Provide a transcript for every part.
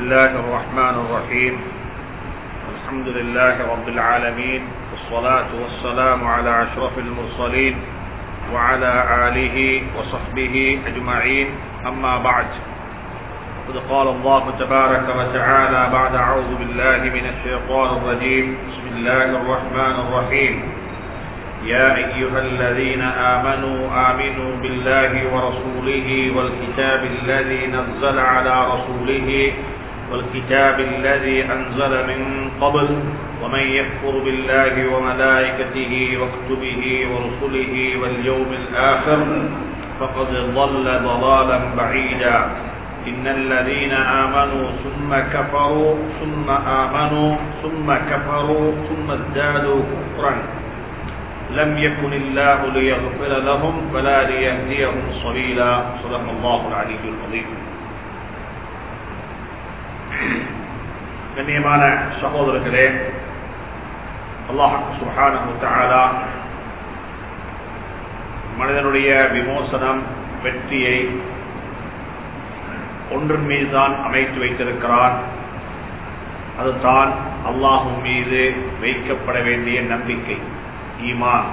الله الرحمن الرحيم الحمد لله رب العالمين والصلاة والسلام على أشرف المرسلين وعلى آله وصحبه أجمعين أما بعد قد قال الله تبارك وتعالى بعد أعوذ بالله من الشيطان الرجيم بسم الله الرحمن الرحيم يا أيها الذين آمنوا آمنوا بالله ورسوله والكتاب الذي نزل على رسوله والكتاب الذي أنزل من قبل ومن يكفر بالله وملائكته وكتبه ورسله واليوم الآخر فقد ضل ضلالا بعيدا إن الذين آمنوا ثم كفروا ثم آمنوا ثم كفروا ثم ازدادوا كفرا لم يكن الله ليغفر لهم ولا ليهديهم سبيلا صدق الله العلي العظيم கண்ணியமான சகோதரர்களே அல்லாஹ் சுஹானு தஆலா மனிதனுடைய விமோசனம் வெற்றியை ஒன்றின் மீதுதான் அமைத்து வைத்திருக்கிறான் அதுதான் அல்லாஹும் மீது வைக்கப்பட வேண்டிய நம்பிக்கை ஈமான்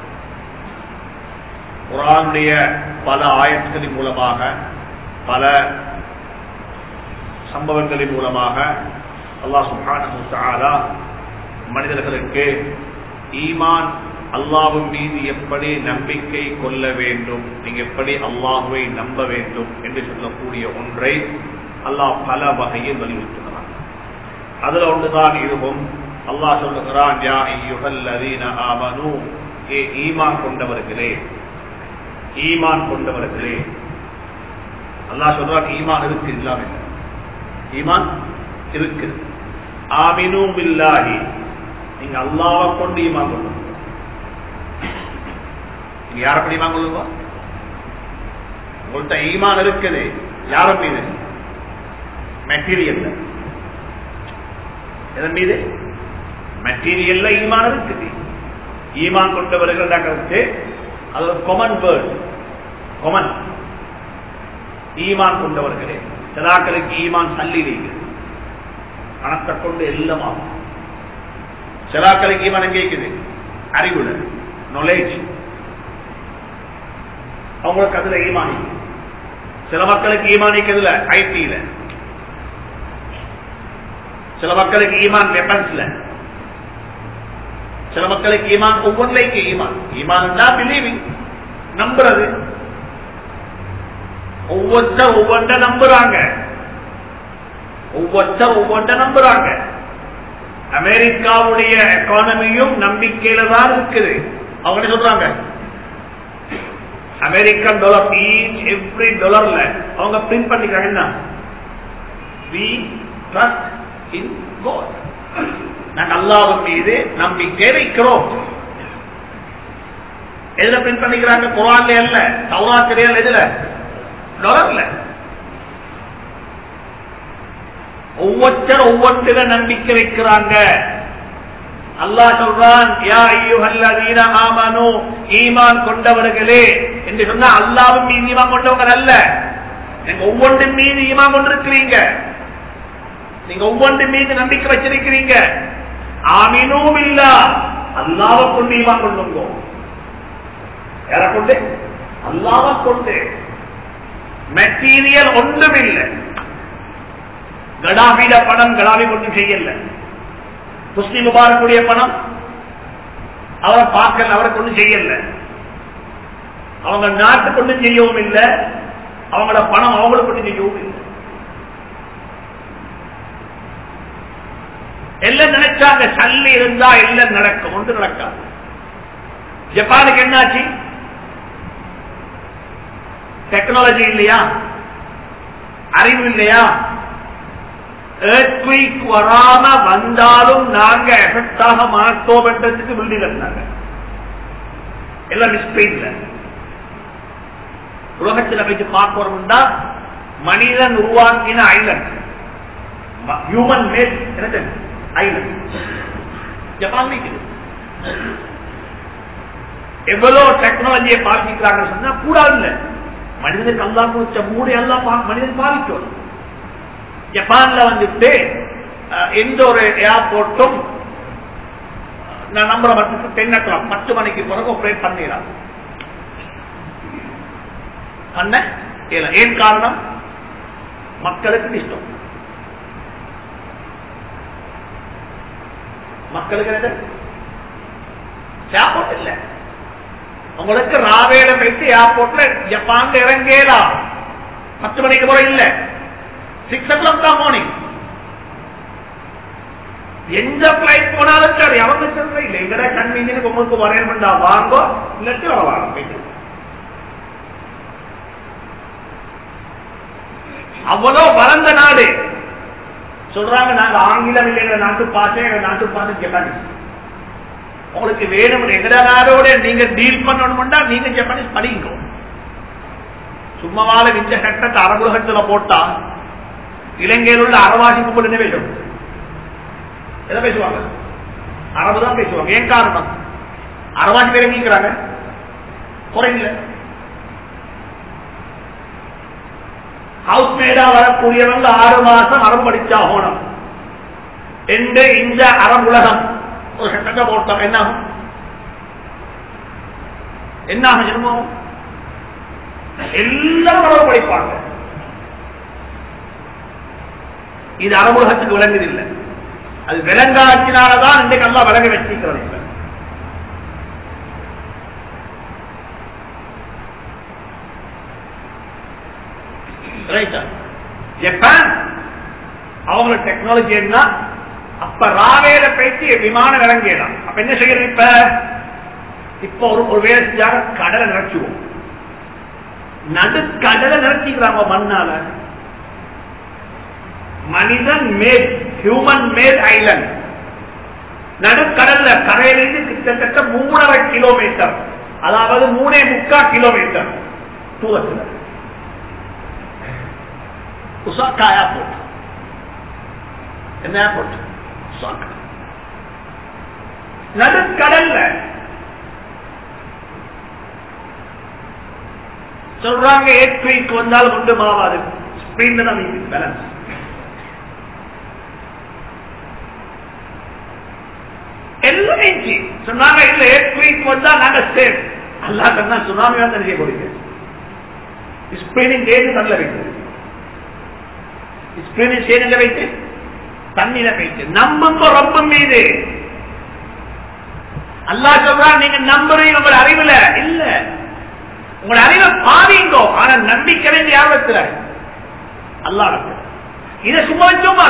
குரானுடைய பல ஆயத்துகளின் மூலமாக பல சம்பவங்களின் மூலமாக அல்லாஹ் சுஹானா மனிதர்களுக்கு ஈமான் அல்லாவின் மீது எப்படி நம்பிக்கை கொள்ள வேண்டும் நீங்க எப்படி அல்லாஹுவை நம்ப வேண்டும் என்று சொல்லக்கூடிய ஒன்றை அல்லாஹ் பல வகையில் வலியுறுத்துகிறான் அதுல ஒன்றுதான் இதுவும் அல்லாஹ் சொல்லுகிறான் யா ஐயுகல்லதீன ஆமனு ஏ ஈமான் கொண்டவர்களே ஈமான் கொண்டவர்களே அல்லாஹ் சொல்றான் ஈமான் இருக்கு இல்லாம ஈமான் இருக்கு ஆமினு பில்லாஹி நீங்க அல்லாவை கொண்டு ஈமான் கொள்ளுங்க நீங்க யார படி ஈமான் கொள்ளுங்க உங்கள்கிட்ட ஈமான் இருக்குது யார மீது மெட்டீரியல் எதன் மீது மெட்டீரியல்ல ஈமான் இருக்குது ஈமான் கொண்டவர்கள் கருத்து அது ஒரு கொமன் வேர்ட் கொமன் ஈமான் கொண்டவர்களே சிலாக்களுக்கு ஈமான் சல்லிலீங்க பணத்தை கொண்டு எல்லாமாகும் சிலாக்களுக்கு ஈமான் எங்க இருக்குது அறிவுல நாலேஜ் அவங்களுக்கு அதுல ஈமானி சில மக்களுக்கு ஈமானிக்கிறதுல ஐடியில சில மக்களுக்கு ஈமான் வெப்பன்ஸ்ல சில மக்களுக்கு ஈமான் ஒவ்வொன்றைக்கு ஈமான் ஈமான் தான் பிலீவிங் நம்புறது ஒவ்வொருத்தர் ஒவ்வொன்ற நம்புறாங்க ஒவ்வொருத்தர் ஒவ்வொன்ற நம்புறாங்க அமெரிக்காவுடைய எக்கானமியும் நம்பிக்கையில தான் இருக்குது அவங்க என்ன சொல்றாங்க அமெரிக்கன் டாலர் ஈச் எவ்ரி டாலர்ல அவங்க பிரிண்ட் பண்ணிக்கிறாங்க என்ன வி ட்ரஸ்ட் இன் கோட் நாங்கள் அல்லாவின் மீது நம்பிக்கை வைக்கிறோம் எதுல பிரிண்ட் பண்ணிக்கிறாங்க குரான்ல அல்ல சௌராத்திரியில் எதுல டாலர்ல ஒவ்வொருத்தர் ஒவ்வொன்றில நம்பிக்கை வைக்கிறாங்க அல்லாஹ் சொல்றான் யா ஐயுஹல்லதீன ஆமனு ஈமான் கொண்டவர்களே என்று சொன்னா அல்லாஹ்வின் மீது ஈமான் கொண்டவங்க அல்ல நீங்க ஒவ்வொன்றின் மீது ஈமான் கொண்டிருக்கிறீங்க நீங்க ஒவ்வொன்றின் மீது நம்பிக்கை வச்சிருக்கிறீங்க ஆமினும் இல்ல அல்லாவை கொண்டு ஈமான் கொண்டுங்க யார கொண்டு அல்லாவை கொண்டு மெட்டீரியல் ஒன்றும் இல்லை கடாபிட பணம் கடாபி கொண்டு செய்யல முஸ்லிம் முபாரக்குடைய பணம் அவரை பார்க்கல அவரை கொண்டு செய்யல அவங்க நாட்டு கொண்டு செய்யவும் இல்லை அவங்களோட பணம் அவங்கள கொண்டு செய்யவும் இல்லை எல்லாம் நினைச்சாங்க சல்லி இருந்தா எல்லாம் நடக்கும் ஒன்று நடக்காது ஜப்பானுக்கு என்னாச்சு டெக்னாலஜி இல்லையா அறிவு இல்லையா ஏர்க்வீக் வராம வந்தாலும் நாங்க எஃபெக்ட் ஆக மாட்டோம் என்றதுக்கு பில்டிங் கட்டினாங்க எல்லாம் மிஸ்பெயின்ல உலகத்தில் போயிட்டு பார்க்கணும்னா மனிதன் உருவாக்கின ஐலண்ட் ஹியூமன் மேட் என்னது ஐலண்ட் ஜப்பான் இருக்குது எவ்வளவு டெக்னாலஜியை பாதிக்கிறாங்கன்னு சொன்னா கூடாது இல்ல மனிதனுக்கு அல்லா கொடுத்த மூடை எல்லாம் பா- மனிதன் பாதிக்கணும் ஜப்பான்ல வந்துட்டு அஹ், எந்த ஒரு ஏர்போர்ட்டும் நான் நம்புற மட்டும் டென் ஓ கிளாக் பத்து மணிக்கு பிறகு ஆப்ரேட் பண்ணிடலாம் பண்ண இயல. ஏன் காரணம் மக்களுக்கு இஷ்டம் மக்களுக்கு என்னது ஏர்போர்ட் இல்ல உங்களுக்கு ராவேல போயிட்டு ஏர்போர்ட்ல ஜப்பான்ல இறங்கலாம் பத்து மணிக்கு போற இல்ல சிக்ஸ் ஓ கிளாக் தான் மார்னிங் எந்த பிளைட் போனாலும் சரி அவங்க சொல்ற இல்ல எங்கட கன்வீனியன் உங்களுக்கு வரையணும்டா வாங்கோ இல்லாட்டி வர வாங்க போயிட்டு அவ்வளவு வளர்ந்த நாடு சொல்றாங்க நாங்க ஆங்கிலம் இல்லை எங்க நாட்டு பாசை எங்க நாட்டு பாசை ஜப்பானீஸ் உங்களுக்கு வேணும் எங்கட நாடோட நீங்க டீல் பண்ணணும்னா நீங்க ஜப்பானீஸ் படிங்க சும்மாவால இந்த கட்டத்தை அரபுலகத்துல போட்டா இலங்கையில் உள்ள அரவாசி கும்பல் என்ன பேசும் எதை பேசுவாங்க அரபு தான் பேசுவாங்க ஏன் காரணம் அரவாசி பேர் எங்கிக்கிறாங்க குறையில ஹவுஸ் மேடா வரக்கூடியவங்க ஆறு மாசம் அறம் படிச்சாகணும் என்று இந்த அறம் உலகம் ஒரு சட்டத்தை போட்டோம் என்ன ஆகும் என்ன ஆகும் ஜென்மம் எல்லாரும் அறம் படிப்பாங்க இது அரபுலகத்துக்கு விளங்குது இல்லை அது விலங்காச்சினாலதான் இன்றைக்கு எல்லாம் விலங்க வச்சிருக்கிறது இப்ப. ரைட்டா ஜப்பான் அவங்க டெக்னாலஜி என்ன அப்ப ராவேல பேசி விமானம் இறங்கிடலாம் அப்ப என்ன செய்யறது இப்ப இப்ப ஒரு ஒரு வேலை செஞ்சாக கடலை நிறச்சுவோம் நடுக்கடலை நிறச்சிக்கிறாங்க மண்ணால மனிதன் மேட் ஹியூமன் மேட் ஐலண்ட் நடுக்கடல்ல கரையிலிருந்து கிட்டத்தட்ட மூணரை கிலோமீட்டர் அதாவது மூணே முக்கா கிலோமீட்டர் தூரத்தில் உசாக்கா ஏர்போர்ட் என்ன ஏர்போர்ட் உசாக்கா நடுக்கடல்ல சொல்றாங்க ஏற்றுக்கு வந்தால் ஒன்று மாவாது ஸ்பெயின் தான் பேலன்ஸ் எல்லாம் இருந்துச்சு. சொன்னாங்க இல்ல ஏற்றுக்கு வந்தா நாங்க சேஃப் அல்லா கண்ணா சுனாமி வந்து செய்ய போறீங்க ஸ்பெயினின் தேதி நல்ல வைத்து ஸ்பெயினின் சேனில வைத்து தண்ணியில வைத்து நம்புங்க ரொம்ப மீது அல்லாஹ் சொல்றான் நீங்க நம்புறீங்க உங்களோட அறிவுல இல்ல உங்களோட அறிவை பாவீங்கோ ஆனா நம்பிக்கை யாபத்துல அல்லாஹ் இதை சும்மா வச்சோமா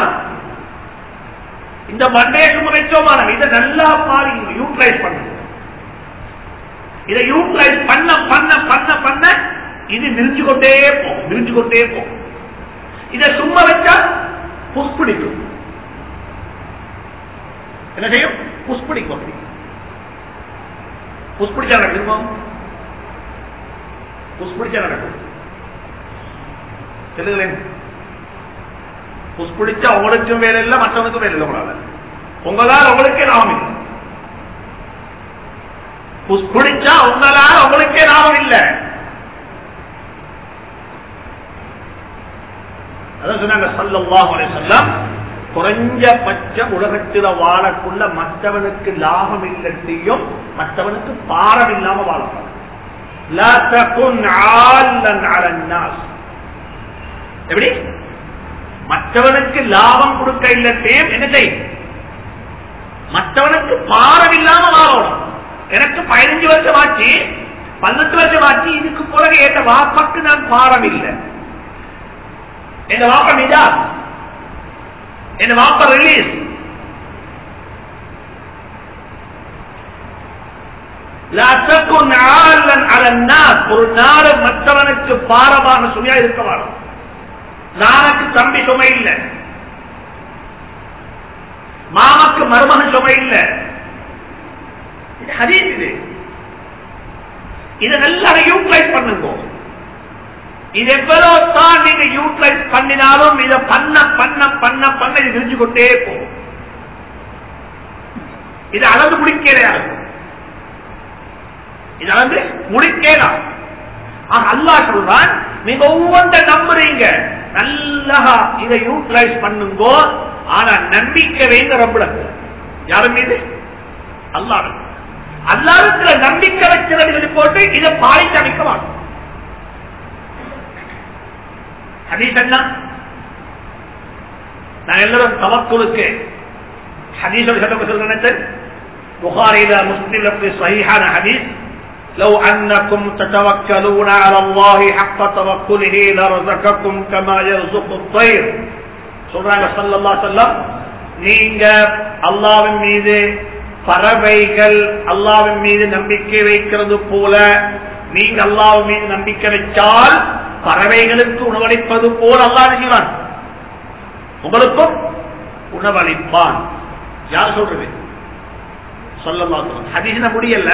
இந்த மண்டையை சும்மா வச்சோமா இதை நல்லா பாருங்க யூட்டிலைஸ் பண்ணுங்க இதை யூட்டிலைஸ் பண்ண பண்ண பண்ண பண்ண இது விரிஞ்சு கொண்டே போகும் விரிஞ்சு கொண்டே போகும் இதை சும்மா வச்சா புஷ்பிடிக்கும் என்ன செய்யும் புஷ்பிடிக்கும் அப்படி புஷ்பிடிச்சா நடக்குமா புஷ்பிடிச்சா நடக்கும் சொல்லுங்களேன் புஷ்பிடிச்சா உங்களுக்கும் வேலை இல்லை மற்றவனுக்கும் வேலை இல்லை உங்களால உங்களால் உங்களுக்கே லாபம் இல்லை புஷ்பிடிச்சா உங்களால் உங்களுக்கே லாபம் இல்லை அதான் சொன்னாங்க சல்லல்லாஹு அலைஹி வஸல்லம் குறைஞ்சபட்ச உலகத்தில வாழக்குள்ள மற்றவனுக்கு லாபம் இல்லத்தையும் மற்றவனுக்கு பாரம் இல்லாம வாழப்பாங்க லா தகுன் ஆல்லன் அலன் நாஸ். எப்படி மற்றவனுக்கு லாபம் கொடுக்க இல்லத்தையும் என்ன செய் மற்றவனுக்கு பாரம் இல்லாம வாழணும் எனக்கு பதினஞ்சு வருஷம் ஆச்சு பதினெட்டு வருஷம் ஆச்சு இதுக்கு பிறகு என் வாப்பாக்கு நான் பாரம் இல்லை என் வாப்ப மீதா என் வாப்ப ரிலீஸ் ஒரு நாடு மற்றவனுக்கு பாரமாக சுமையா இருக்க வாழும் நானுக்கு தம்பி சுமை இல்லை மாமக்கு மருமகன் சுமை இல்லை இது ஹதீஸ் இது இதை நல்லா யூட்டிலைஸ் பண்ணுங்க இது எவ்வளவு தான் நீங்க யூட்டிலைஸ் பண்ணினாலும் இதை பண்ண பண்ண பண்ண பண்ண இது விரிஞ்சு கொண்டே போகும் இது அளந்து முடிக்கிறார் இது அளந்து முடிக்கலாம் அல்லா சொல்றான் நீங்க ஒவ்வொன்றை நம்புறீங்க நல்லா இதை யூட்டிலைஸ் பண்ணுங்கோ ஆனா நம்பிக்கை வேங்க ரப்பட யாரு மீது அல்லாஹ் அல்லாருக்குள்ள நம்பிக்கை வச்சிருந்தது போட்டு இதை பாய்ச்சி அமைக்க மாட்டோம் ஹதீஸ் என்ன நான் எல்லாரும் தவக்குலுக்கு ஹதீஸ் சொல்றேன் புகாரில முஸ்லிம் சஹீஹான ஹதீஸ் لو أنكم تتوكلون على الله حق توكله لرزقكم كما يرزق الطير சொல்றாங்க சல்லல்லா செல்லம் நீங்க அல்லாவின் மீது பறவைகள் அல்லாவின் மீது நம்பிக்கை வைக்கிறது போல நீங்க அல்லாவின் மீது நம்பிக்கை வைத்தால் பறவைகளுக்கு உணவளிப்பது போல் அல்லாஹ் செய்வான் உங்களுக்கும் உணவளிப்பான் யார் சொல்றது சொல்லமா ஹதீஸ்ன முடியல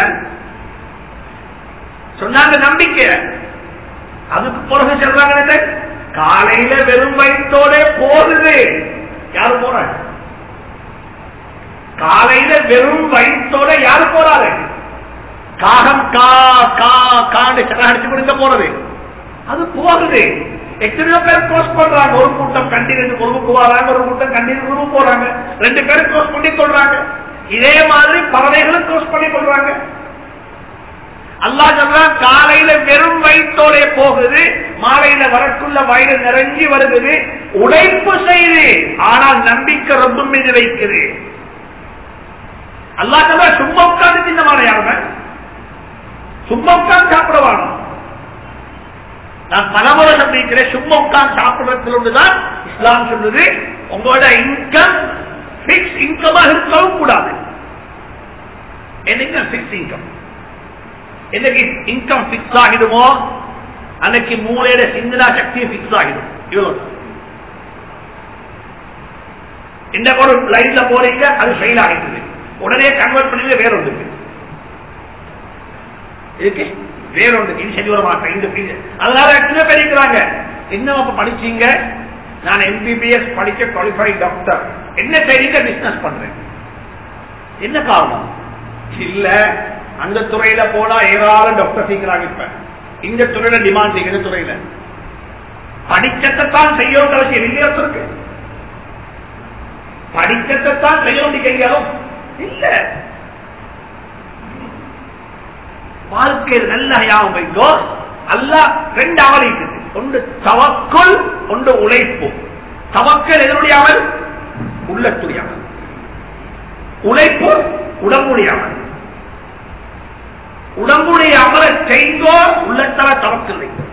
சொன்னாங்க நம்பிக்கை அதுக்கு பிறகு சொல்றாங்க காலையில வெறும் வயிற்றோட போகுது யாரு போறாங்க காலையில வெறும் வயிற்றோட யாரு போறாரு காகம் கா கா காண்டு அடிச்சு கொடுக்க போறது அது போகுது எத்தனையோ பேர் க்ளோஸ் பண்றாங்க ஒரு கூட்டம் கண்டினியூ குழுவுக்கு வராங்க ஒரு கூட்டம் கண்டினியூ குழுவு போறாங்க ரெண்டு பேரும் க்ளோஸ் பண்ணி கொள்றாங்க இதே மாதிரி பறவைகளும் க்ளோஸ் பண்ணி கொள்றாங்க அல்லா சொல்றா காலையில வெறும் வயிற்றோட போகுது மாலையில வரக்குள்ள வயிறு நிறைஞ்சி வருகிறது உழைப்பு செய்து ஆனால் நம்பிக்கை ரொம்ப மீது வைக்குது அல்லா சொல்றா சும்மா உட்கார்ந்து தின்ன மாலையாருங்க சும்மா உட்கார்ந்து சாப்பிடுவாங்க நான் பலமுறை நம்பிக்கிறேன் சும்மா உட்கார்ந்து சாப்பிடுறதுல ஒன்றுதான் இஸ்லாம் சொல்லுது உங்களோட இன்கம் பிக்ஸ் இன்கமாக இருக்கவும் கூடாது என்னங்க பிக்ஸ் இன்கம் என்னைக்கு இன்கம் பிக்ஸ் ஆகிடுமோ அன்னைக்கு மூளையில சிந்தனா சக்தி பிக்ஸ் ஆகிடும் இவ்வளவு இந்த ஒரு லைன்ல போறீங்க அது ஃபெயில் ஆகிடுது உடனே கன்வெர்ட் பண்ணி வேற ஒன்று இருக்கு வேற ஒன்று இது சரி வர மாட்டேன் இந்த இது. அதனால எத்தனை பேர் இருக்கிறாங்க என்ன அப்ப படிச்சீங்க நான் எம்பிபிஎஸ் படிக்க குவாலிஃபைட் டாக்டர் என்ன செய்றீங்க பிசினஸ் பண்றேன் என்ன காரணம் இல்ல அந்த துறையில போனா ஏராளம் டாக்டர் சீக்கிரம் இப்ப இந்த துறையில டிமாண்ட் இந்த துறையில படிச்சத்தான் செய்யணும் அவசியம் இல்லையா இருக்கு படிச்சத்தான் செய்யணும் கையாலும் இல்ல வாழ்க்கையில் நல்ல ஞாபகம் வைக்கோ அல்ல ரெண்டு அமல் இருக்குது ஒன்று தவக்குள் ஒன்று உழைப்பு தவக்கல் எதனுடைய அமல் உள்ளத்துடைய அமல் உழைப்பு உடம்புடைய அமல் உடம்புடைய அமலை செய்தோ உள்ளத்தர தவக்கல் வைக்கும்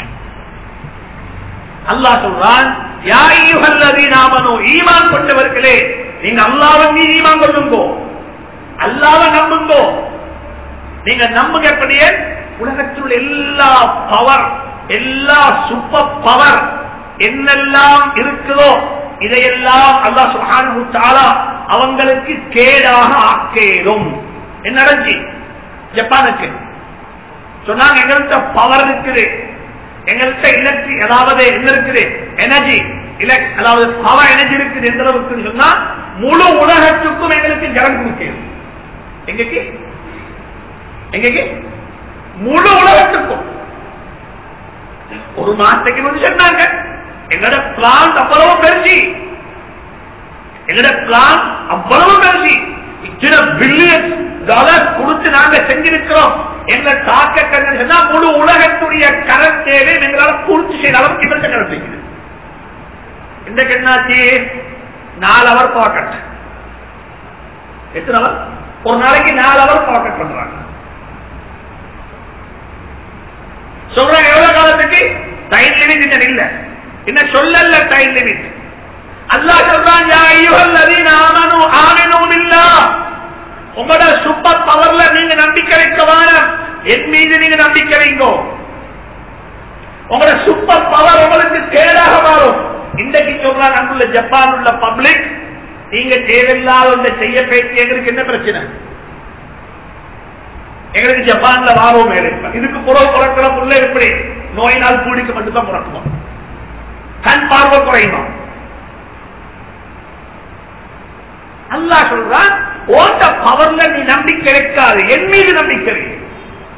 அல்லாஹ் சொல்றான் யாயுகல்லதி நாமனோ ஈமான் கொண்டவர்களே நீங்க அல்லாவின் மீது ஈமான் கொள்ளுங்கோ அல்லாவை நம்புங்கோ நீங்க நம்புங்க எப்படியே உலகத்தில் உள்ள எல்லா பவர் எல்லா சூப்பர் பவர் என்னெல்லாம் இருக்குதோ இதையெல்லாம் அல்லா சுஹானு தாலா அவங்களுக்கு கேடாக ஆக்கேடும் என்ன நடந்துச்சு ஜப்பானுக்கு சொன்னாங்க எங்கள்கிட்ட பவர் இருக்குது எங்கள்கிட்ட எலக்ட்ரி அதாவது என்ன இருக்குது எனர்ஜி அதாவது பவர் எனர்ஜி இருக்குது எந்த அளவுக்கு சொன்னா முழு உலகத்துக்கும் எங்களுக்கு ஜலம் கொடுக்கிறது எங்கக்கு எங்கக்கு முழு உலகத்துக்கும் ஒரு மாசத்துக்கு வந்து சொன்னாங்க எங்களோட பிளான் அவ்வளவு பெருசி எங்களோட பிளான் அவ்வளவு பெருசி இத்தனை பில்லியன் டாலர் கொடுத்து நாங்க செஞ்சிருக்கிறோம் எங்க தாக்க சொன்னா முழு உலகத்துடைய கரண்ட் தேவை எங்களால் பூர்த்தி செய்த அளவுக்கு இந்த கரண்ட் இருக்குது இன்றைக்கு என்னாச்சு நாலு அவர் பாக்கெட் எத்தனை அவர் ஒரு நாளைக்கு நாலு அவர் பாக்கெட் பண்றாங்க சொல்றாங்க எவ்வளவு காலத்துக்கு டைம் லிமிட் இன்னும் இல்ல என்ன சொல்லல டைம் லிமிட் அல்லா சொல்றான் யா ஐயுஹல்லதீன ஆமனு ஆமினு பில்லாஹ் உங்களோட சூப்பர் பவர்ல நீங்க நம்பிக்கை வைக்க வேணாம் என் மீது நீங்க நம்பிக்கை வைங்கோ உங்களோட சூப்பர் பவர் உங்களுக்கு கேடாக மாறும் இன்றைக்கு சொல்றாங்க அங்குள்ள ஜப்பான் உள்ள பப்ளிக் நீங்க தேவையில்லாத ஒன்றை செய்ய பேசி எங்களுக்கு என்ன பிரச்சனை எங்களுக்கு ஜப்பான்ல வாரம் மேல இதுக்கு புறவு பிறக்கிற புள்ள எப்படி நோயினால் கூடிக்கு மட்டும்தான் பிறக்கணும் கண் பார்வை குறையணும் அல்லா சொல்றான் ஓட்ட பவர்ல நீ நம்பிக்கை வைக்காது என் மீது நம்பிக்கை வை.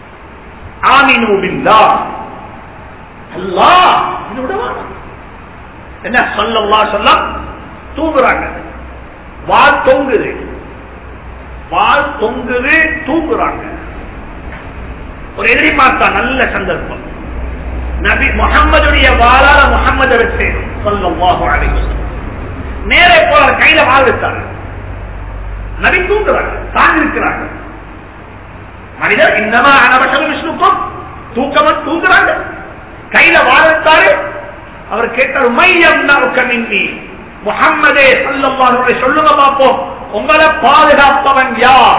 ஆமினு பில்லா அல்லா இதோட வானம் என்ன சொல்லல்லா சொல்ல தூங்குறாங்க வால் தொங்குது வால் தொங்குது தூங்குறாங்க ஒரு எதிரி பார்த்தா நல்ல சந்தர்ப்பம் நபி முகம்மதுடைய வாழால முகம்மது வச்சு சொல்லம் நேரே போற கையில வாழ் வச்சாங்க நபி தூங்குறாங்க தான் இருக்கிறாங்க மனிதர் இன்னமா அனவசம் விஷ்ணுக்கும் தூக்கமன் தூங்குறாங்க கையில வாழ் வச்சாரு அவர் கேட்டார் மையம் நறுக்கமின்றி முகம்மதே சொல்லம் சொல்லுங்க பார்ப்போம் உங்களை பாதுகாப்பவன் யார்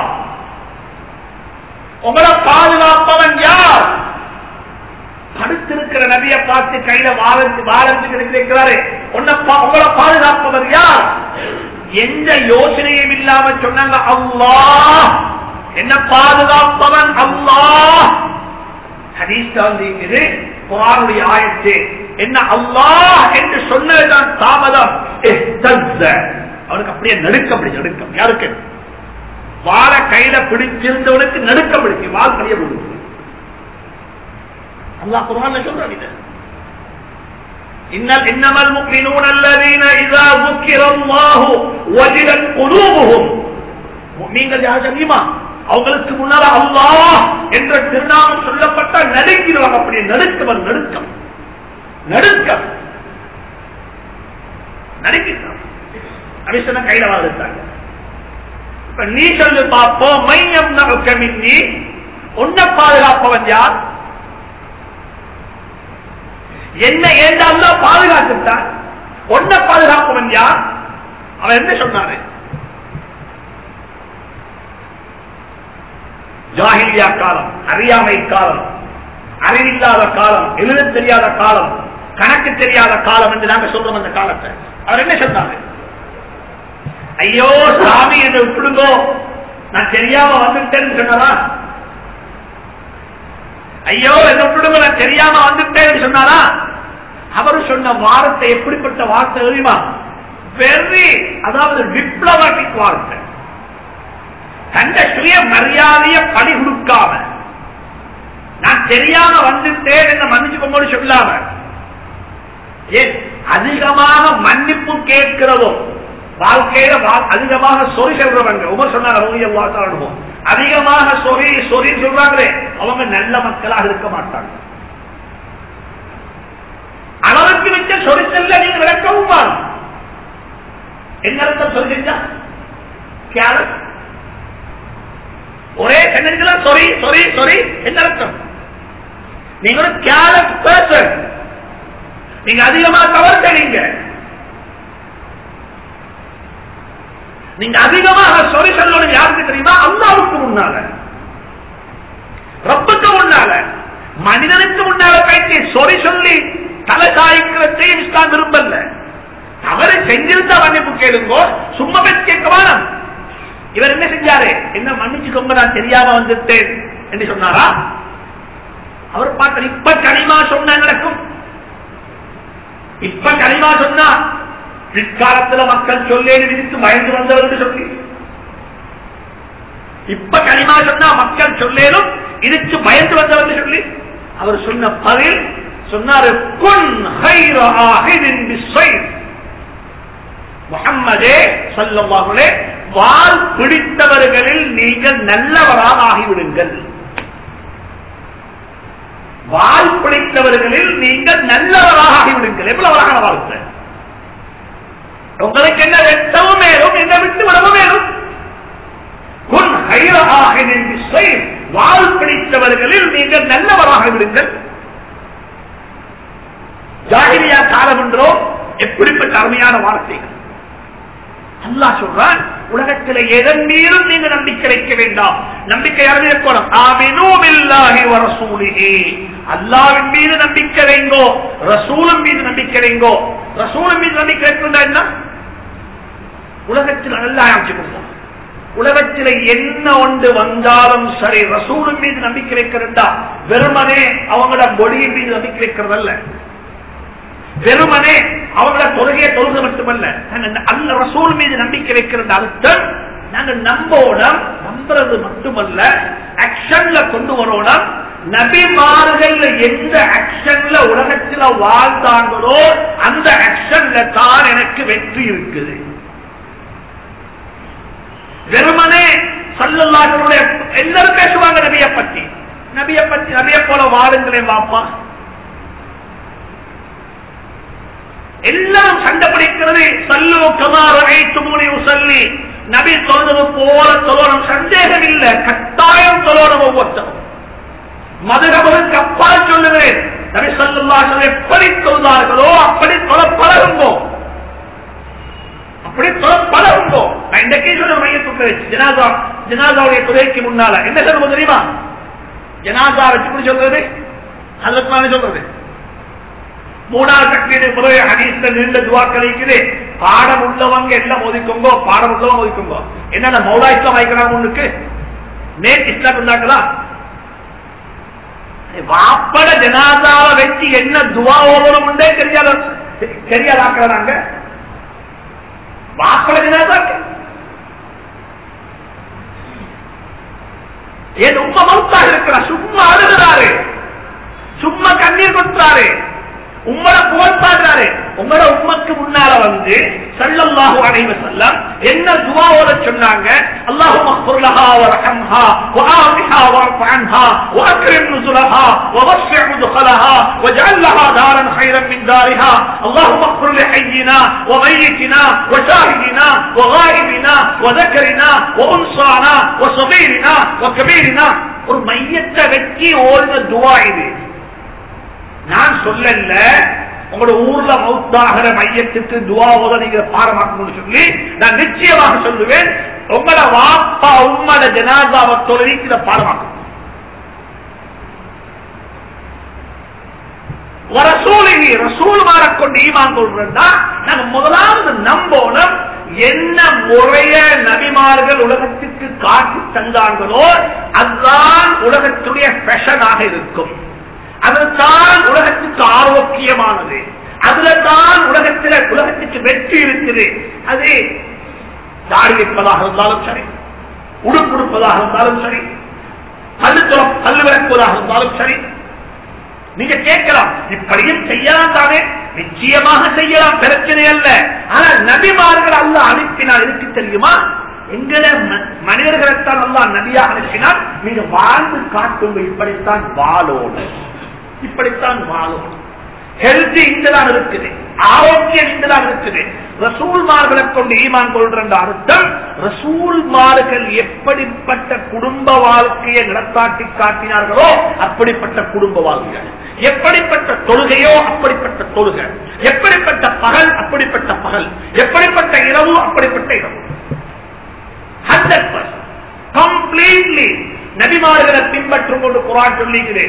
உங்களை பாதுகாப்பவன் யார் படுத்திருக்கிற நபியை பார்த்து கையில வாழந்து வாழந்து இருக்கிறாரு உங்களை பாதுகாப்பவர் யார் எந்த யோசனையும் இல்லாம சொன்னாங்க அல்லாஹ் என்ன பாதுகாப்பவன் அல்லாஹ் ஹதீஸ்து குரானுடைய ஆயத்து என்ன அல்லாஹ் என்று சொன்னதுதான் தாமதம் அவனுக்கு அப்படியே நடுக்கம் அப்படி நடுக்கம் யாருக்கு வாழ கையில பிடிச்சிருந்தவனுக்கு நடுக்கம் பிடிச்சு வால் கைய கொடுத்து அல்லாஹ் குரான் சொல்றான் இது இன்னல் இன்னமல் முக்மினூன் அல்லதீன இதா ذكر الله وجلت قلوبهم முக்மீன்கள் யார் தெரியுமா அவங்களுக்கு முன்னால அல்லாஹ் என்ற திருநாமம் சொல்லப்பட்ட நடுக்கிறவங்க அப்படி நடுக்கவன் நடுக்கம் நடுக்கம் நடுக்கிறான் அபிஷன கையில வாழ்ந்தாங்க இப்ப நீ சொல்லு பார்ப்போம் மையம் நகமின்னி உன்னை பாதுகாப்பவன் யார் என்ன ஏண்டாலும் பாதுகாத்துட்டான் ஒன்ன பாதுகாப்பவன் யார் அவன் என்ன சொன்னாரு ஜாகிலியா காலம் அறியாமை காலம் அறிவில்லாத காலம் எழுத தெரியாத காலம் கணக்கு தெரியாத காலம் என்று நாங்க சொல்றோம் அந்த காலத்தை அவர் என்ன சொன்னாரு ஐயோ சாமி என்று விட்டுடுங்கோ நான் தெரியாம வந்துட்டேன்னு சொன்னதா ஐயோ என்ன விட்டுடுங்க நான் தெரியாம வந்துட்டேன்னு சொன்னாரா அவர் சொன்ன வார்த்தை எப்படிப்பட்ட வார்த்தை தெரியுமா வெரி அதாவது டிப்ளமேட்டிக் வார்த்தை தந்த சுய மரியாதைய பணி கொடுக்காம நான் தெரியாம வந்துட்டேன் என்ன மன்னிச்சுக்கோங்க சொல்லாம ஏன் அதிகமாக மன்னிப்பு கேட்கிறதும் வாழ்க்கையில அதிகமாக சொறி சொல்றவங்க உமர் சொன்னாங்க அதிகமாக சொறி சொறி சொல்றாங்களே அவங்க நல்ல மக்களாக இருக்க மாட்டாங்க அளவுக்கு வச்ச சொறி செல்ல நீங்க விளக்கவும் பாருங்க என்ன அர்த்தம் சொல்லி செஞ்சா கேரட் ஒரே சென்டென்ஸ்ல சொரி சொரி சொரி என்ன அர்த்தம் நீங்க ஒரு கேரட் பர்சன் நீங்க அதிகமா தவறுங்க நீங்க அதிகமாக சொறி சொல்லணும் யாருக்கு தெரியுமா அல்லாவுக்கு முன்னால ரப்புக்கு முன்னால மனிதனுக்கு முன்னால பயிற்சி சொறி சொல்லி தலை சாய்க்கிறதே இஸ்லாம் விரும்பல தவறு செஞ்சிருந்தா மன்னிப்பு கேளுங்கோ சும்மா பேச்சு கேட்க வேணாம் இவர் என்ன செஞ்சாரு என்ன மன்னிச்சுக்கோங்க நான் தெரியாம வந்துட்டேன் என்று சொன்னாரா அவர் பார்க்க இப்ப கனிமா சொன்ன நடக்கும் இப்ப கனிமா சொன்னா பிற்காலத்துல மக்கள் சொல்லேன்னு விதித்து பயந்து வந்தவர்கள் சொல்லி இப்ப கனிமா சொன்னா மக்கள் சொல்லேனும் இதுக்கு பயந்து வந்தவர்கள் சொல்லி அவர் சொன்ன பதில் சொன்னாரு குன் முகம்மதே சொல்லவாங்களே வால் பிடித்தவர்களில் நீங்கள் நல்லவராக ஆகிவிடுங்கள் வால் பிடித்தவர்களில் நீங்கள் நல்லவராக ஆகிவிடுங்கள் எவ்வளவு அழகான வாழ்க்கை உங்களுக்கு என்ன வெட்டவும் மேலும் என்ன விட்டு விடவும் மேலும் குன் ஹைராக வால் பிடித்தவர்களில் நீங்கள் நல்லவராக விடுங்கள் ஜாகிரியா காலம் என்றோ எப்படிப்பட்ட அருமையான வார்த்தைகள் அல்லா சொல்றான் உலகத்தில் எதன் மீதும் நீங்க நம்பிக்கை வைக்க வேண்டாம் நம்பிக்கை அறிவிக்கணும் அல்லாவின் மீது நம்பிக்கை வைங்கோ ரசூலும் மீது நம்பிக்கை வைங்கோ ரசூலும் மீது நம்பிக்கை வைக்கணும்னா என்ன உலகத்தில் நல்லா அமைச்சுக்கணும் உலகத்தில் என்ன ஒன்று வந்தாலும் சரி ரசூலும் மீது நம்பிக்கை வைக்கிறதா வெறுமனே அவங்களோட மொழியின் மீது நம்பிக்கை வைக்கிறதல்ல வெறுமனே அவங்கள தொழுகையை தொழுக மட்டுமல்ல அல்ல ரசூல் மீது நம்பிக்கை வைக்கிறது அர்த்தம் நாங்க நம்போடம் நம்புறது மட்டுமல்ல ஆக்ஷன்ல கொண்டு வரோம் நபிமார்கள் எந்த ஆக்ஷன்ல உலகத்தில் வாழ்ந்தாங்களோ அந்த ஆக்ஷன்ல தான் எனக்கு வெற்றி இருக்குது வெறுமனே சல்லல்லாஹுடைய எல்லாரும் பேசுவாங்க நபிய பத்தி நபிய பத்தி நபிய போல வாழுங்களேன் வாப்பா எல்லாரும் சண்டை பிடிக்கிறது சல்லு கமார ஐத்துமுனி உசல்லி நபி சொல்றது போல சொல்லணும் சந்தேகம் இல்ல கட்டாயம் சொல்லணும் ஒவ்வொருத்தரும் மதுகபருக்கு அப்பால் சொல்லுகிறேன் நபி சொல்லா எப்படி சொல்வார்களோ அப்படி சொல்ல பழகுங்கோ அப்படி சொல்ல பழகுங்கோ நான் இன்றைக்கே சொல்ல மையத்துக்கு ஜனாதா ஜனாதாவுடைய துறைக்கு முன்னால என்ன சொல்லுவோம் தெரியுமா ஜனாதா வச்சு சொல்றது அதற்கு சொல்றது மூணாவது தக்மீது பிறகு ஹதீஸ்ல நீண்ட துவாக்கள் இருக்குது பாடம் உள்ளவங்க எல்லாம் ஒதுக்குங்கோ பாடம் உள்ளவங்க ஒதுக்குங்கோ என்னென்ன மௌலா இஸ்லாம் வைக்கிறாங்க முன்னுக்கு நேற்று இஸ்லாம் இருந்தாங்களா வாப்பட ஜனாதாவை வச்சு என்ன துவா ஓதணும் உண்டே தெரியாத தெரியாத ஆக்கிறாங்க வாப்பட ஜனாதாக்கு என் உண்மை மவுத்தாக இருக்கிறார் சும்மா அழுகிறாரு சும்மா கண்ணீர் கொட்டுறாரு உங்களோட புகழ் பாடுறாரு உங்களோட உண்மைக்கு முன்னால வந்து சல்லல்லாஹு அலைஹி வஸல்லம் என்ன துஆ ஓத சொன்னாங்க அல்லாஹும்ம اغفر لها وارحمها وعافها واعف عنها واكرم نزلها ووسع مدخلها واجعل لها دارا خيرا من دارها اللهم اغفر لحينا وميتنا وشاهدنا وغائبنا وذكرنا وانصانا وصغيرنا وكبيرنا ஒரு மையத்தை வெட்டி ஓடின துவா இது நான் சொல்லல உங்களோட ஊர்ல மௌத்தாகிற மையத்துக்கு துவாவோத நீங்க பாரமாக்கணும்னு சொல்லி நான் நிச்சயமாக சொல்லுவேன் உங்களோட வாப்பா உம்மோட ஜனாதாவை தொழிலுக்கு இதை பாடமாக்கணும் ரசூலினி ரசூல் மாறக்கொண்டு ஈமான் கொள்றா நாங்க முதலாவது நம்போனம் என்ன முறைய நபிமார்கள் உலகத்துக்கு காட்டி தந்தாங்களோ அதுதான் உலகத்துடைய ஃபேஷனாக இருக்கும் அதுதான் உலகத்துக்கு ஆரோக்கியமானது அதுல தான் உலகத்தில் உலகத்துக்கு வெற்றி இருக்குது அது தாடி வைப்பதாக இருந்தாலும் சரி உடுப்புடுப்பதாக இருந்தாலும் சரி பல்லு பல்லு விளக்குவதாக இருந்தாலும் சரி நீங்க கேட்கலாம் இப்படியும் செய்யலாம் தானே நிச்சயமாக செய்யலாம் பிரச்சனை அல்ல ஆனா நபிமார்கள் அல்ல அனுப்பினால் இருக்கு தெரியுமா எங்களை மனிதர்களைத்தான் அல்லா நபியாக அனுப்பினால் நீங்க வாழ்ந்து காட்டுங்க இப்படித்தான் வாழோடு இப்படித்தான் வாழும் ஹெல்த்தி இங்கதான் இருக்குது ஆரோக்கியம் இங்கதான் இருக்குது ரசூல்மார்களை கொண்டு ஈமான் கொள்ற அர்த்தம் ரசூல்மார்கள் எப்படிப்பட்ட குடும்ப வாழ்க்கையை நடத்தாட்டி காட்டினார்களோ அப்படிப்பட்ட குடும்ப வாழ்க்கை எப்படிப்பட்ட தொழுகையோ அப்படிப்பட்ட தொழுகை எப்படிப்பட்ட பகல் அப்படிப்பட்ட பகல் எப்படிப்பட்ட இரவு அப்படிப்பட்ட இரவு ஹண்ட்ரட் பர்சன்ட் கம்ப்ளீட்லி நபிமார்களை பின்பற்றும் கொண்டு குரான் சொல்லிக்கிறேன்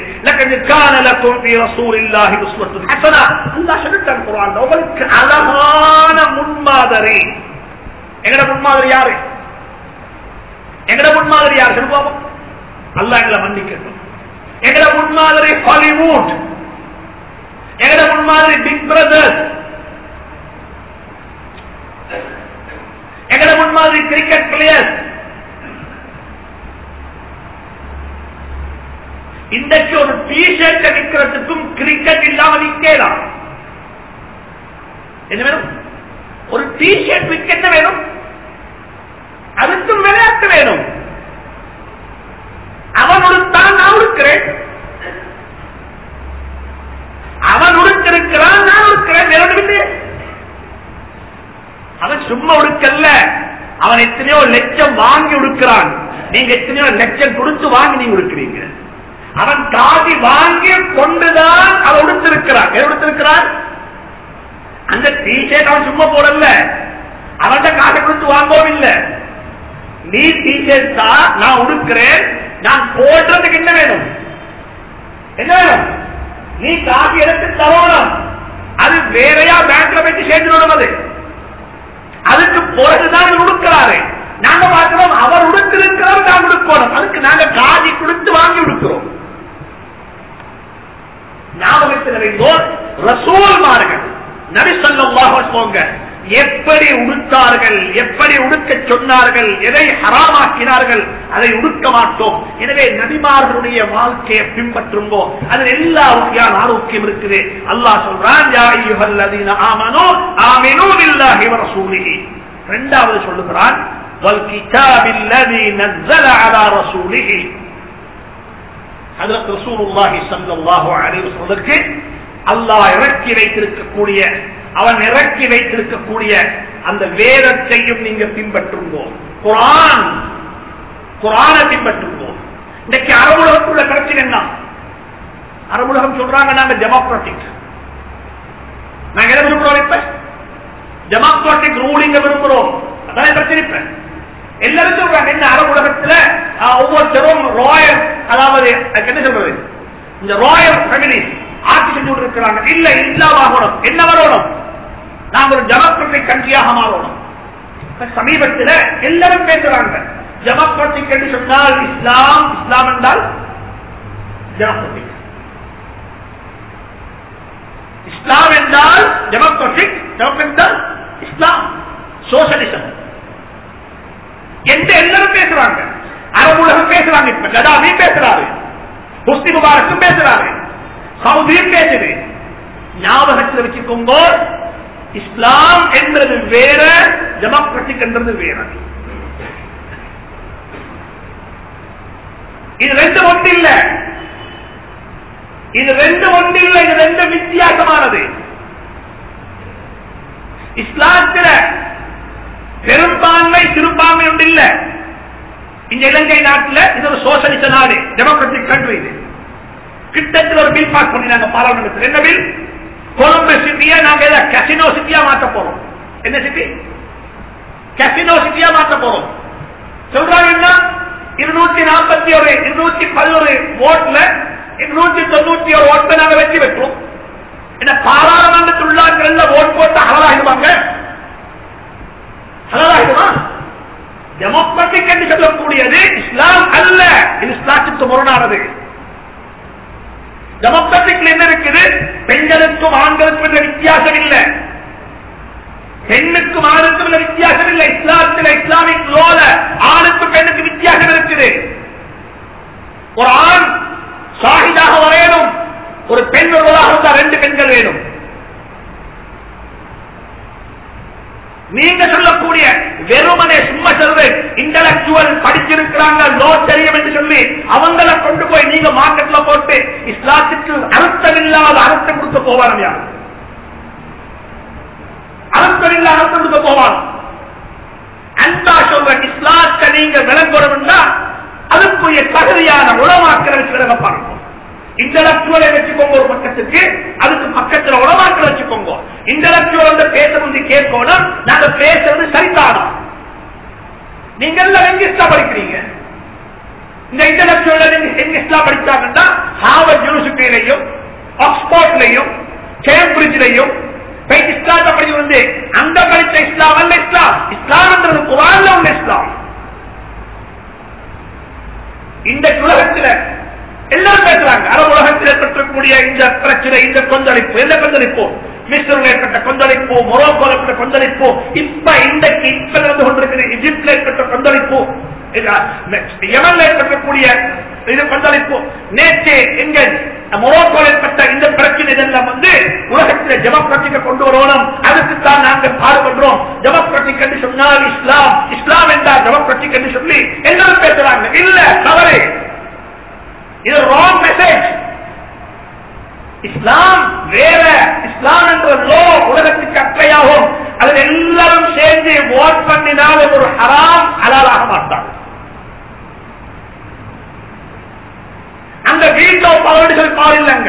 உங்களுக்கு அழகான முன்மாதிரி எங்கட முன்மாதிரி யாரு எங்கட முன்மாதிரி யாரு சொல்லுவோம் அல்ல எங்களை மன்னிக்கட்டும் எங்கட முன்மாதிரி ஹாலிவுட் எங்கட முன்மாதிரி பிக் பிரதர்ஸ் எங்கட முன்மாதிரி கிரிக்கெட் பிளேயர்ஸ் இன்றைக்கு ஒரு டிஷர்ட் விற்கிறதுக்கும் கிரிக்கெட் இல்லாம விற்கலாம் என்ன வேணும் ஒரு டிஷர்ட் விற்க என்ன வேணும் அதுக்கும் விளையாட்டு வேணும் அவன் உடுத்தான் நான் உடுக்கிறேன் அவன் உடுத்திருக்கிறான் நான் உடுக்கிறேன் வேறு அவன் சும்மா உடுக்கல்ல அவன் எத்தனையோ லட்சம் வாங்கி உடுக்கிறான் நீங்க எத்தனையோ லட்சம் கொடுத்து வாங்கி நீங்க உடுக்கிறீங்க அவன் காதி வாங்கி கொண்டுதான் அவன் உடுத்திருக்கிறான் எது உடுத்திருக்கிறான் அந்த டிஷர்ட் அவன் சும்மா போடல அவன்கிட்ட காசை கொடுத்து வாங்கவும் இல்லை நீ டிஷர்ட் தான் நான் உடுக்கிறேன் நான் போடுறதுக்கு என்ன வேணும் என்ன வேணும் நீ காசு எடுத்து தரணும் அது வேறையா பேங்க்ல வச்சு சேர்ந்து அது அதுக்கு பிறகுதான் உடுக்கிறாரு நாங்க பார்க்கிறோம் அவர் உடுத்திருக்கிறோம் நான் உடுக்கணும் அதுக்கு நாங்க காதி கொடுத்து வாங்கி உடுக்கிறோம் ஞாபகத்தில் வைத்தோர் ரசூல்மார்கள் நபி சொல்லுவாங்க எப்படி உடுத்த உடுத்தார்கள் எப்படி உடுக்க சொன்னார்கள் எதை ஹராமாக்கினார்கள் அதை உடுக்க மாட்டோம் எனவே நபிமார்களுடைய வாழ்க்கையை பின்பற்றும்போ அதில் எல்லா வகையான ஆரோக்கியம் இருக்குது அல்லாஹ் சொல்றான் யா அய்யுஹல்லதீன ஆமனூ ஆமினூ பில்லாஹி வ ரசூலிஹி இரண்டாவது சொல்லுகிறான் வல் கிதாபில்லதி நஸ்ஸல அலா ரசூலிஹி ஹஜரத் ரசூலுல்லாஹி ஸல்லல்லாஹு அலைஹி வஸல்லுக்கு அல்லாஹ் இறக்கி வைத்திருக்கக்கூடிய அவன் இறக்கி வைத்திருக்கக்கூடிய அந்த வேதத்தையும் நீங்க பின்பற்றுங்கோ குரான் குரானை பின்பற்றுங்கோ இன்னைக்கு அரபுலகத்துள்ள பிரச்சனை என்ன அரபுலகம் சொல்றாங்க நாங்க டெமோக்ராட்டிக் நாங்க எதை விரும்புறோம் இப்ப டெமோக்ராட்டிக் ரூலிங்க விரும்புறோம் அதான் பிரச்சனை இப்ப எல்லாரும் சொல்றாங்க என்ன அரபு உலகத்துல அஹ், ஒவ்வொருத்தரும் ராயல் அதாவது அதுக்கு என்ன சொல்றது இந்த ராயல் ஃபேமிலி ஆட்சி செஞ்சு இருக்கிறாங்க இல்ல இல்லாம என்ன வரணும் நாங்க ஒரு டெமோக்ராட்டிக் கண்ட்ரியாக மாறணும் இப்ப சமீபத்தில் எல்லாரும் பேசுறாங்க டெமோக்ராட்டிக் என்று சொன்னால் இஸ்லாம் இஸ்லாம் என்றால் டெமோக்ராட்டிக் இஸ்லாம் என்றால் டெமோக்ராட்டிக் டெமோக்ராட்டிக் என்றால் இஸ்லாம் சோசலிசம் எந்த எல்லாரும் பேசுறாங்க அரபு உலகம் பேசுறாங்க இப்ப கடாமி பேசுறாரு முஸ்லி முபாரக்கும் பேசுறாரு சவுதியும் பேசுது ஞாபகத்தில் வச்சுக்கோங்க இஸ்லாம் என்றது வேற டெமோக்ராட்டிக் என்றது வேற இது ரெண்டு ஒன்று இல்ல இது ரெண்டு ஒன்று இல்ல இது ரெண்டு வித்தியாசமானது இஸ்லாத்தில பெரும்பான்மை சிறுபான்மை ஒன்று இல்ல இந்த இலங்கை நாட்டில் இது ஒரு சோசலிச நாடு டெமோக்ராட்டிக் கண்ட்ரி இது கிட்டத்தில் ஒரு பில் பாஸ் பண்ணினாங்க பாராளுமன்றத்தில் என்ன பில் கொழும்பு சிட்டியை நாங்க இதை கசினோ சிட்டியா மாத்த போறோம் என்ன சிட்டி கசினோ சிட்டியா மாத்த போறோம் சொல்றாங்க என்ன இருநூத்தி நாற்பத்தி ஒரு இருநூத்தி பதினோரு ஓட்ல இருநூத்தி தொண்ணூத்தி ஒரு ஓட்டை நாங்க வெற்றி பெற்றோம் என்ன பாராளுமன்றத்தில் உள்ளார்கள் ஓட் போட்டு அகலாகிடுவாங்க அகலாகிடுமா டெமோக்ராட்டிக் என்று சொல்லக்கூடியது இஸ்லாம் அல்ல இது இஸ்லாத்துக்கு முரணானது டெமோக்ராட்டிக்ல என்ன இருக்குது பெண்களுக்கும் ஆண்களுக்கும் என்ற வித்தியாசம் இல்லை பெண்ணுக்கும் ஆணுக்கும் உள்ள வித்தியாசம் இல்லை இஸ்லாத்தில் இஸ்லாமிக் லோல ஆணுக்கும் பெண்ணுக்கு வித்தியாசம் இருக்குது ஒரு ஆண் சாஹிதாக வரையணும் ஒரு பெண் ஒருவராக இருந்தால் ரெண்டு பெண்கள் வேணும் நீங்க சொல்லக்கூடிய வெறுமனே சும்மா சொல்றேன் இன்டலக்சுவல் படிச்சிருக்கிறாங்க லோ தெரியும் என்று சொல்லி அவங்கள கொண்டு போய் நீங்க மார்க்கெட்ல போட்டு இஸ்லாத்துக்கு அர்த்தம் இல்லாத அர்த்தம் கொடுக்க போவாங்க யார் அர்த்தம் இல்லாத அர்த்தம் கொடுக்க போவாங்க அன்பா சொல்றேன் இஸ்லாத்தை நீங்க விளங்கணும்னா அதுக்குரிய தகுதியான உளமாக்கிற வச்சு பார்க்கணும் இன்டலக்சுவலை வச்சுக்கோங்க ஒரு பக்கத்துக்கு அதுக்கு பக்கத்துல உளமாக்கல வச்சுக்கோங்க இன்டலக்சுவல் வந்து பேச வந்து கேட்கணும் நாங்க பேசுறது சரிதானம் நீங்க எல்லாம் இங்கிலீஷ்ல படிக்கிறீங்க இந்த இன்டலக்சுவல் நீங்க இங்கிலீஷ்ல படிச்சாங்கன்னா ஹார்வர்ட் யூனிவர்சிட்டியிலையும் ஆக்ஸ்போர்ட்லையும் கேம்பிரிட்ஜ்லையும் போய் இஸ்லாத்தை படி வந்து அங்க படித்த இஸ்லாம் அல்ல இஸ்லாம் இஸ்லாம்ன்றது குரான்ல உள்ள இஸ்லாம் இந்த உலகத்துல எல்லாரும் பேசுறாங்க அரபு உலகத்தில் ஏற்பட்டிருக்கக்கூடிய இந்த பிரச்சனை இந்த கொந்தளிப்பு எந்த கொந்தளிப்பு மிஸ்ரில் ஏற்பட்ட கொந்தளிப்பு மொரோக்கோல் ஏற்பட்ட கொந்தளிப்பு இப்ப இன்றைக்கு இப்ப நடந்து கொண்டிருக்கிற எகிப்தில் ஏற்பட்ட கொந்தளிப்பு யமன்ல ஏற்பட்டக்கூடிய இது கொந்தளிப்பு நேற்று எங்க மொரோக்கோல் ஏற்பட்ட இந்த பிரச்சனை இதெல்லாம் வந்து உலகத்தில் டெமோக்ராட்டிக்க கொண்டு வரணும் அதுக்கு தான் நாங்கள் பாடுபடுறோம் டெமோக்ராட்டிக் என்று சொன்னால் இஸ்லாம் இஸ்லாம் என்றால் டெமோக்ராட்டிக் என்று சொல்லி எல்லாரும் பேசுறாங்க இல்ல தவறு இது ராங் மெசேஜ் இஸ்லாம் வேற இஸ்லாம் என்ற லோ உலகத்துக்கு அக்கையாகும் அதில் எல்லாரும் சேர்ந்து ஓட் பண்ணினால் ஒரு ஹராம் ஹலாலாக மாட்டாங்க அந்த வீட்டோ பவர்கள் பாடில்லைங்க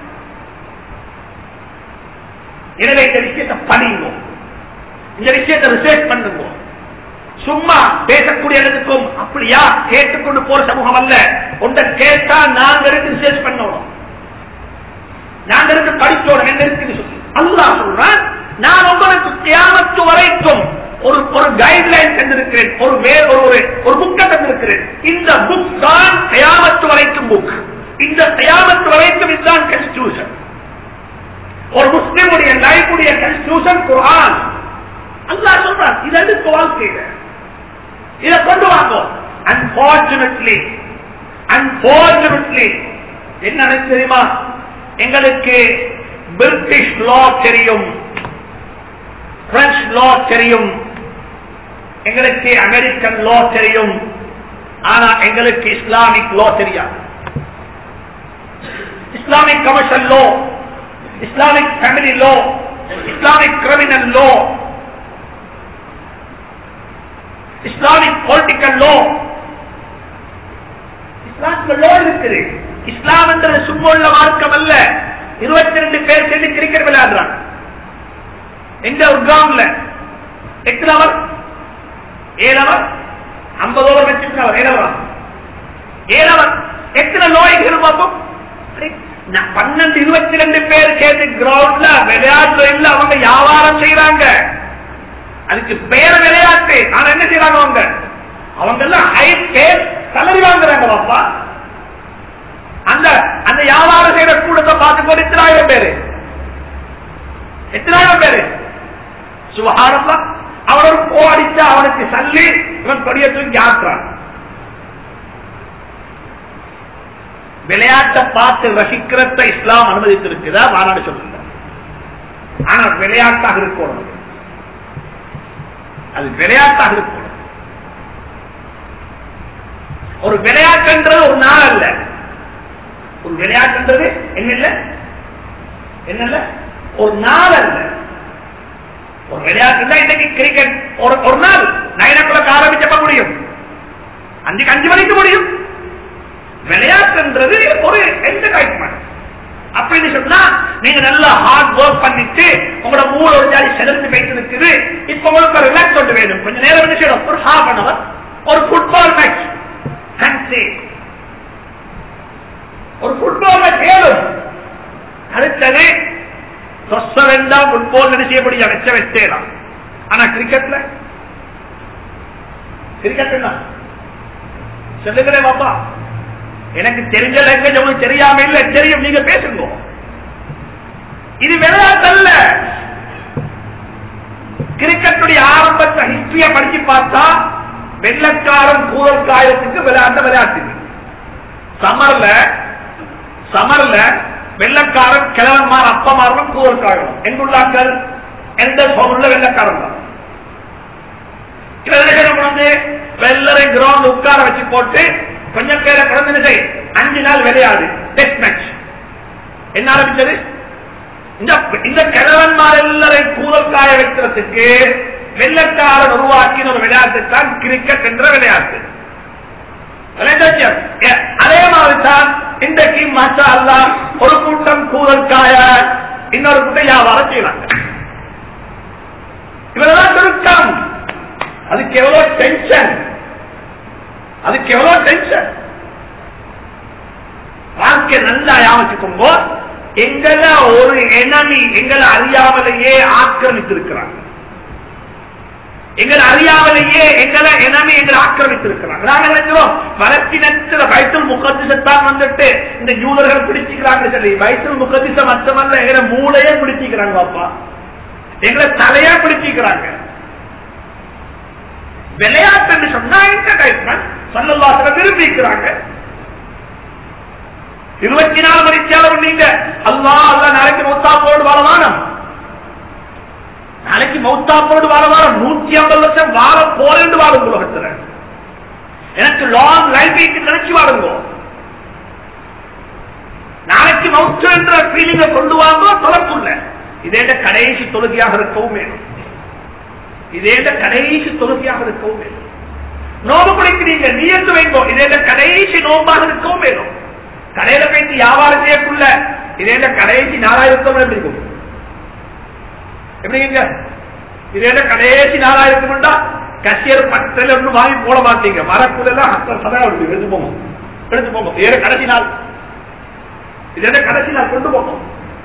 எனவே இந்த விஷயத்தை படிங்க இந்த விஷயத்தை ரிசர்ச் பண்ணுங்க சும்மா பேசக்கூடிய இடத்துக்கும் அப்படியா கேட்டுக்கொண்டு போற சமூகம் அல்ல உண்ட கேட்டா நாங்க இருந்து ரிசர்ச் பண்ணணும் நாங்க இருந்து படிச்சோம் என்ன இருக்குன்னு சொல்லி அல்லாஹ் சொல்றேன் நான் உங்களுக்கு கியாமத்து வரைக்கும் ஒரு ஒரு கைட்லைன் தந்திருக்கிறேன் ஒரு வேற ஒரு ஒரு புக்கை தந்திருக்கிறேன் இந்த புக் தான் கியாமத்து வரைக்கும் புக் இந்த கியாமத்து வரைக்கும் இதுதான் கான்ஸ்டிடியூஷன் ஒரு முஸ்லிமுடைய லைஃபுடைய கான்ஸ்டிடியூஷன் குர்ஆன் அல்லா சொல்றான் இது எடுக்க வாழ்க்கையில இதை கொண்டு வாங்க அன்பார்ச்சுனேட்லி அன்பார்ச்சுனேட்லி என்ன நினைச்சு தெரியுமா எங்களுக்கு பிரிட்டிஷ் லா தெரியும் பிரெஞ்சு லா தெரியும் எங்களுக்கு அமெரிக்கன் லா தெரியும் ஆனா எங்களுக்கு இஸ்லாமிக் லா தெரியாது Islamic commercial law Islamic family law Islamic criminal law Islamic political law Islamic law இருக்குது இஸ்லாம் என்றது சும்மா உள்ள மார்க்கம் அல்ல இருபத்தி ரெண்டு பேர் சேர்ந்து கிரிக்கெட் விளையாடுறாங்க எங்க ஒரு கிரவுண்ட்ல எத்தனை அவர் ஏழவர் ஐம்பது ஓவர் வச்சிருக்கிறவர் ஏழவர் ஏழவர் எத்தனை நோய்கள் பார்ப்போம் நான் பன்னெண்டு இருபத்தி ரெண்டு பேர் சேர்ந்து கிரவுண்ட்ல விளையாட்டு இல்ல அவங்க வியாபாரம் செய்யறாங்க அதுக்கு பேர் விளையாட்டு ஆனா என்ன செய்யறாங்க அவங்க அவங்க எல்லாம் ஹை பேர் தளரி வாங்குறாங்க பாப்பா அந்த அந்த வியாபாரம் செய்யற கூட்டத்தை பார்த்து போது எத்தனாயிரம் பேரு எத்தனாயிரம் பேரு சுகாரமா அவன் ஒரு கோ அடிச்சா அவனுக்கு சல்லி இவன் கொடிய தூக்கி ஆக்குறான் விளையாட்டை பார்த்து ரசிக்கிறத இஸ்லாம் அனுமதித்திருக்கிறதா மாநாடு சொல்லுங்க ஆனா விளையாட்டாக இருக்கணும் அது விளையாட்டாக இருக்கணும் ஒரு விளையாட்டுன்றது ஒரு நாள் அல்ல ஒரு விளையாட்டுன்றது என்ன இல்ல என்ன இல்ல ஒரு நாள் அல்ல ஒரு விளையாட்டு இன்னைக்கு கிரிக்கெட் ஒரு ஒரு நாள் நைன் ஓ கிளாக் ஆரம்பிச்சப்ப முடியும் அஞ்சுக்கு அஞ்சு மணிக்கு முடியும் விளையாட்டுன்றது ஒரு என்டர்டைன்மெண்ட் அப்படின்னு சொன்னா நீங்க நல்லா ஹார்ட் ஒர்க் பண்ணிட்டு உங்களோட மூளை ஒரு ஜாலி செலுத்து போயிட்டு இருக்குது இப்ப உங்களுக்கு ரிலாக்ஸ் ஒன்று வேணும் கொஞ்சம் நேரம் என்ன செய்யணும் ஒரு ஹாஃப் அன் அவர் ஒரு ஃபுட்பால் மேட்ச் ஒரு ஃபுட்பால் மேட்ச் வேணும் அடுத்தது சொச வேண்டாம் ஃபுட்பால் நினைச்சபடி வச்ச வச்சேலாம் ஆனா கிரிக்கெட்ல கிரிக்கெட் என்ன சொல்லுகிறேன் பாப்பா எனக்கு தெரிஞ்ச லாங்குவேஜ் உங்களுக்கு தெரியாம இல்ல தெரியும் நீங்க பேசுங்க இது விளையாட்டல்ல கிரிக்கெட்டுடைய ஆரம்பத்தை ஹிஸ்டரிய படிச்சு பார்த்தா வெள்ளக்காரன் கூதல் காயத்துக்கு விளையாட்ட விளையாட்டு சமர்ல சமர்ல வெள்ளக்காரன் கிழவன்மார் அப்பமாரும் கூதல் காயம் எங்குள்ளாக்கள் எந்த பொருள்ல வெள்ளக்காரன் தான் வந்து வெள்ளரை கிரவுண்ட் உட்கார வச்சு போட்டு கொஞ்சம் பேரை குழந்தை அஞ்சு நாள் விளையாடு டெஸ்ட் மேட்ச் என்ன ஆரம்பிச்சது இந்த இந்த கிழவன்மார் எல்லாரையும் கூதல் காய வைக்கிறதுக்கு வெள்ளக்காரன் உருவாக்கின ஒரு விளையாட்டு தான் கிரிக்கெட் என்ற விளையாட்டு அதே மாதிரி தான் இன்றைக்கு மச்சா அல்லா ஒரு கூட்டம் கூதல் காய இன்னொரு கூட்டம் வியாபாரம் செய்யறாங்க இவரெல்லாம் சுருக்கம் அதுக்கு எவ்வளவு டென்ஷன் அதுக்கு எவ்வளவு டென்ஷன் வாழ்க்கை நல்லா யாவச்சுக்கோங்க எங்களை ஒரு எனமி எங்களை அறியாமலேயே ஆக்கிரமித்திருக்கிறாங்க எங்களை அறியாமலேயே எங்களை எனமி எங்களை ஆக்கிரமித்திருக்கிறாங்க நாங்க நினைக்கிறோம் பலஸ்தீனத்துல பைத்தல் முகத்திசத்தான் வந்துட்டு இந்த யூதர்கள் பிடிச்சிக்கிறாங்க சொல்லி பைத்தல் முகத்திச மற்றமல்ல எங்களை மூளையே பிடிச்சிக்கிறாங்க பாப்பா எங்களை தலையா பிடிச்சிக்கிறாங்க விளையாட்டு சொன்னா என்டர்டைன்மெண்ட் சல்லல்லாத்துல விரும்பிக்கிறாங்க இருபத்தி நாலு மணி சேலம் நீங்க அல்லா அல்ல நாளைக்கு மௌத்தா போடு வாழவானம் நாளைக்கு மௌத்தா போடு வாழவானம் நூத்தி ஐம்பது லட்சம் வாழ போறேன்னு வாழும் உலகத்துல எனக்கு லாங் லைஃப் நினைச்சு வாழுங்க நாளைக்கு மௌத்து என்ற ஃபீலிங்க கொண்டு வாங்க தொலைப்புள்ள இதே கடைசி தொழுகையாக இருக்கவும் வேணும் இதே கடைசி தொழுகையாக இருக்கவும் வேணும் நோம்பு குடிக்கிறீங்க நீயத்து வைங்கோ இதே கடைசி நோம்பாக இருக்கவும் வேணும் கடையில போயிட்டு வியாபாரம் செய்யக்குள்ள இதே கடைசி நாலாயிரத்தம் எப்படி இருக்கும் எப்படிங்க இதே கடைசி நாலாயிரத்தும்டா கசியர் பத்தில் ஒன்று வாங்கி போட மாட்டீங்க மரக்குள்ள சதா எடுத்து போங்க எடுத்து போங்க இதே கடைசி நாள் இதே கடைசி நாள் கொண்டு போகும்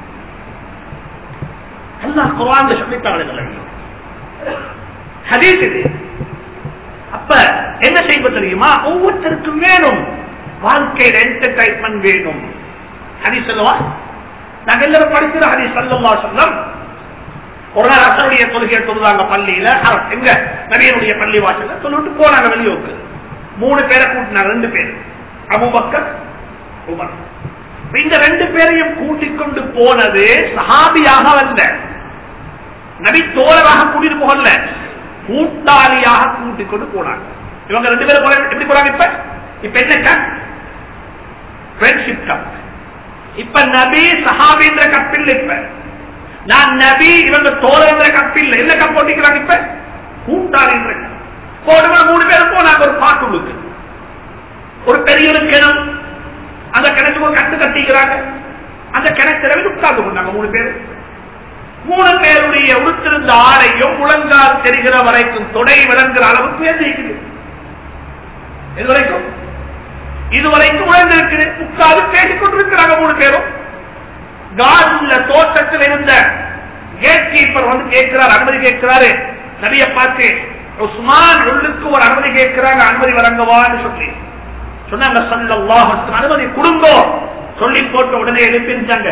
அல்லா குரான் சொல்லித்தாங்க ஹதீஸ் இது அப்ப என்ன செய்வது தெரியுமா ஒவ்வொருத்தருக்கும் வேணும் வாழ்க்கையில் என்டர்டைன்மெண்ட் வேணும் ஹரி சொல்லுவா நாங்க எல்லாரும் படிக்கிற ஹரி சொல்லா சொல்லம் ஒரு நாள் அசருடைய தொழுகை தொழுதாங்க பள்ளியில ஹரம், எங்க நபியனுடைய பள்ளி வாசல்ல சொல்லிட்டு போனாங்க வெளியோக்கு மூணு பேரை கூட்டினாங்க ரெண்டு பேர் அபூபக்கர் உமர் இப்ப இந்த ரெண்டு பேரையும் கூட்டிக் கொண்டு போனது சஹாபியாக அல்ல நபி தோழராக கூட்டிட்டு போகல கூட்டாளியாக கூட்டிக் கொண்டு போனாங்க இவங்க ரெண்டு பேரும் போறாங்க, எப்படி போறாங்க இப்ப இப்ப என்ன கப் ஃப்ரெண்ட்ஷிப் கப் இப்ப நபி சஹாபின்ற கப்பில் இப்ப நான் நபி இவங்க தோழர் கப்பில் என்ன கப் போட்டிக்கிறாங்க இப்ப கூட்டாளின்ற கப் போடுவ மூணு பேரும் போனாங்க ஒரு பாட்டுள்ளுக்கு ஒரு பெரிய ஒரு கிணம் அந்த கிணத்துக்கு ஒரு கட்டு கட்டிக்கிறாங்க அந்த கிணத்துல உட்கார்ந்து கொண்டாங்க மூணு பேர் மூணு பேருடைய உடுத்திருந்த ஆடையும் முழங்கால் தெரிகிற வரைக்கும் தொடை விளங்குற அளவுக்கு ஏந்திருக்குது இது வரைக்கும் இதுவரைக்கும் உழைந்திருக்குது உட்கார்ந்து பேசிக் கொண்டிருக்கிறாங்க மூணு பேரும் கார்ல தோட்டத்தில் இருந்த கேட் கீப்பர் வந்து கேட்கிறார் அனுமதி கேட்கிறாரு நபிய பார்த்து உஸ்மான் உள்ளுக்கு ஒரு அனுமதி கேட்கிறாங்க அனுமதி வழங்கவான்னு சொல்லி சொன்னாங்க சல்லல்லாஹு அலைஹி வஸல்லம், அனுமதி கொடுங்கோ சொல்லி போட்டு உடனே எழுப்பிருந்தாங்க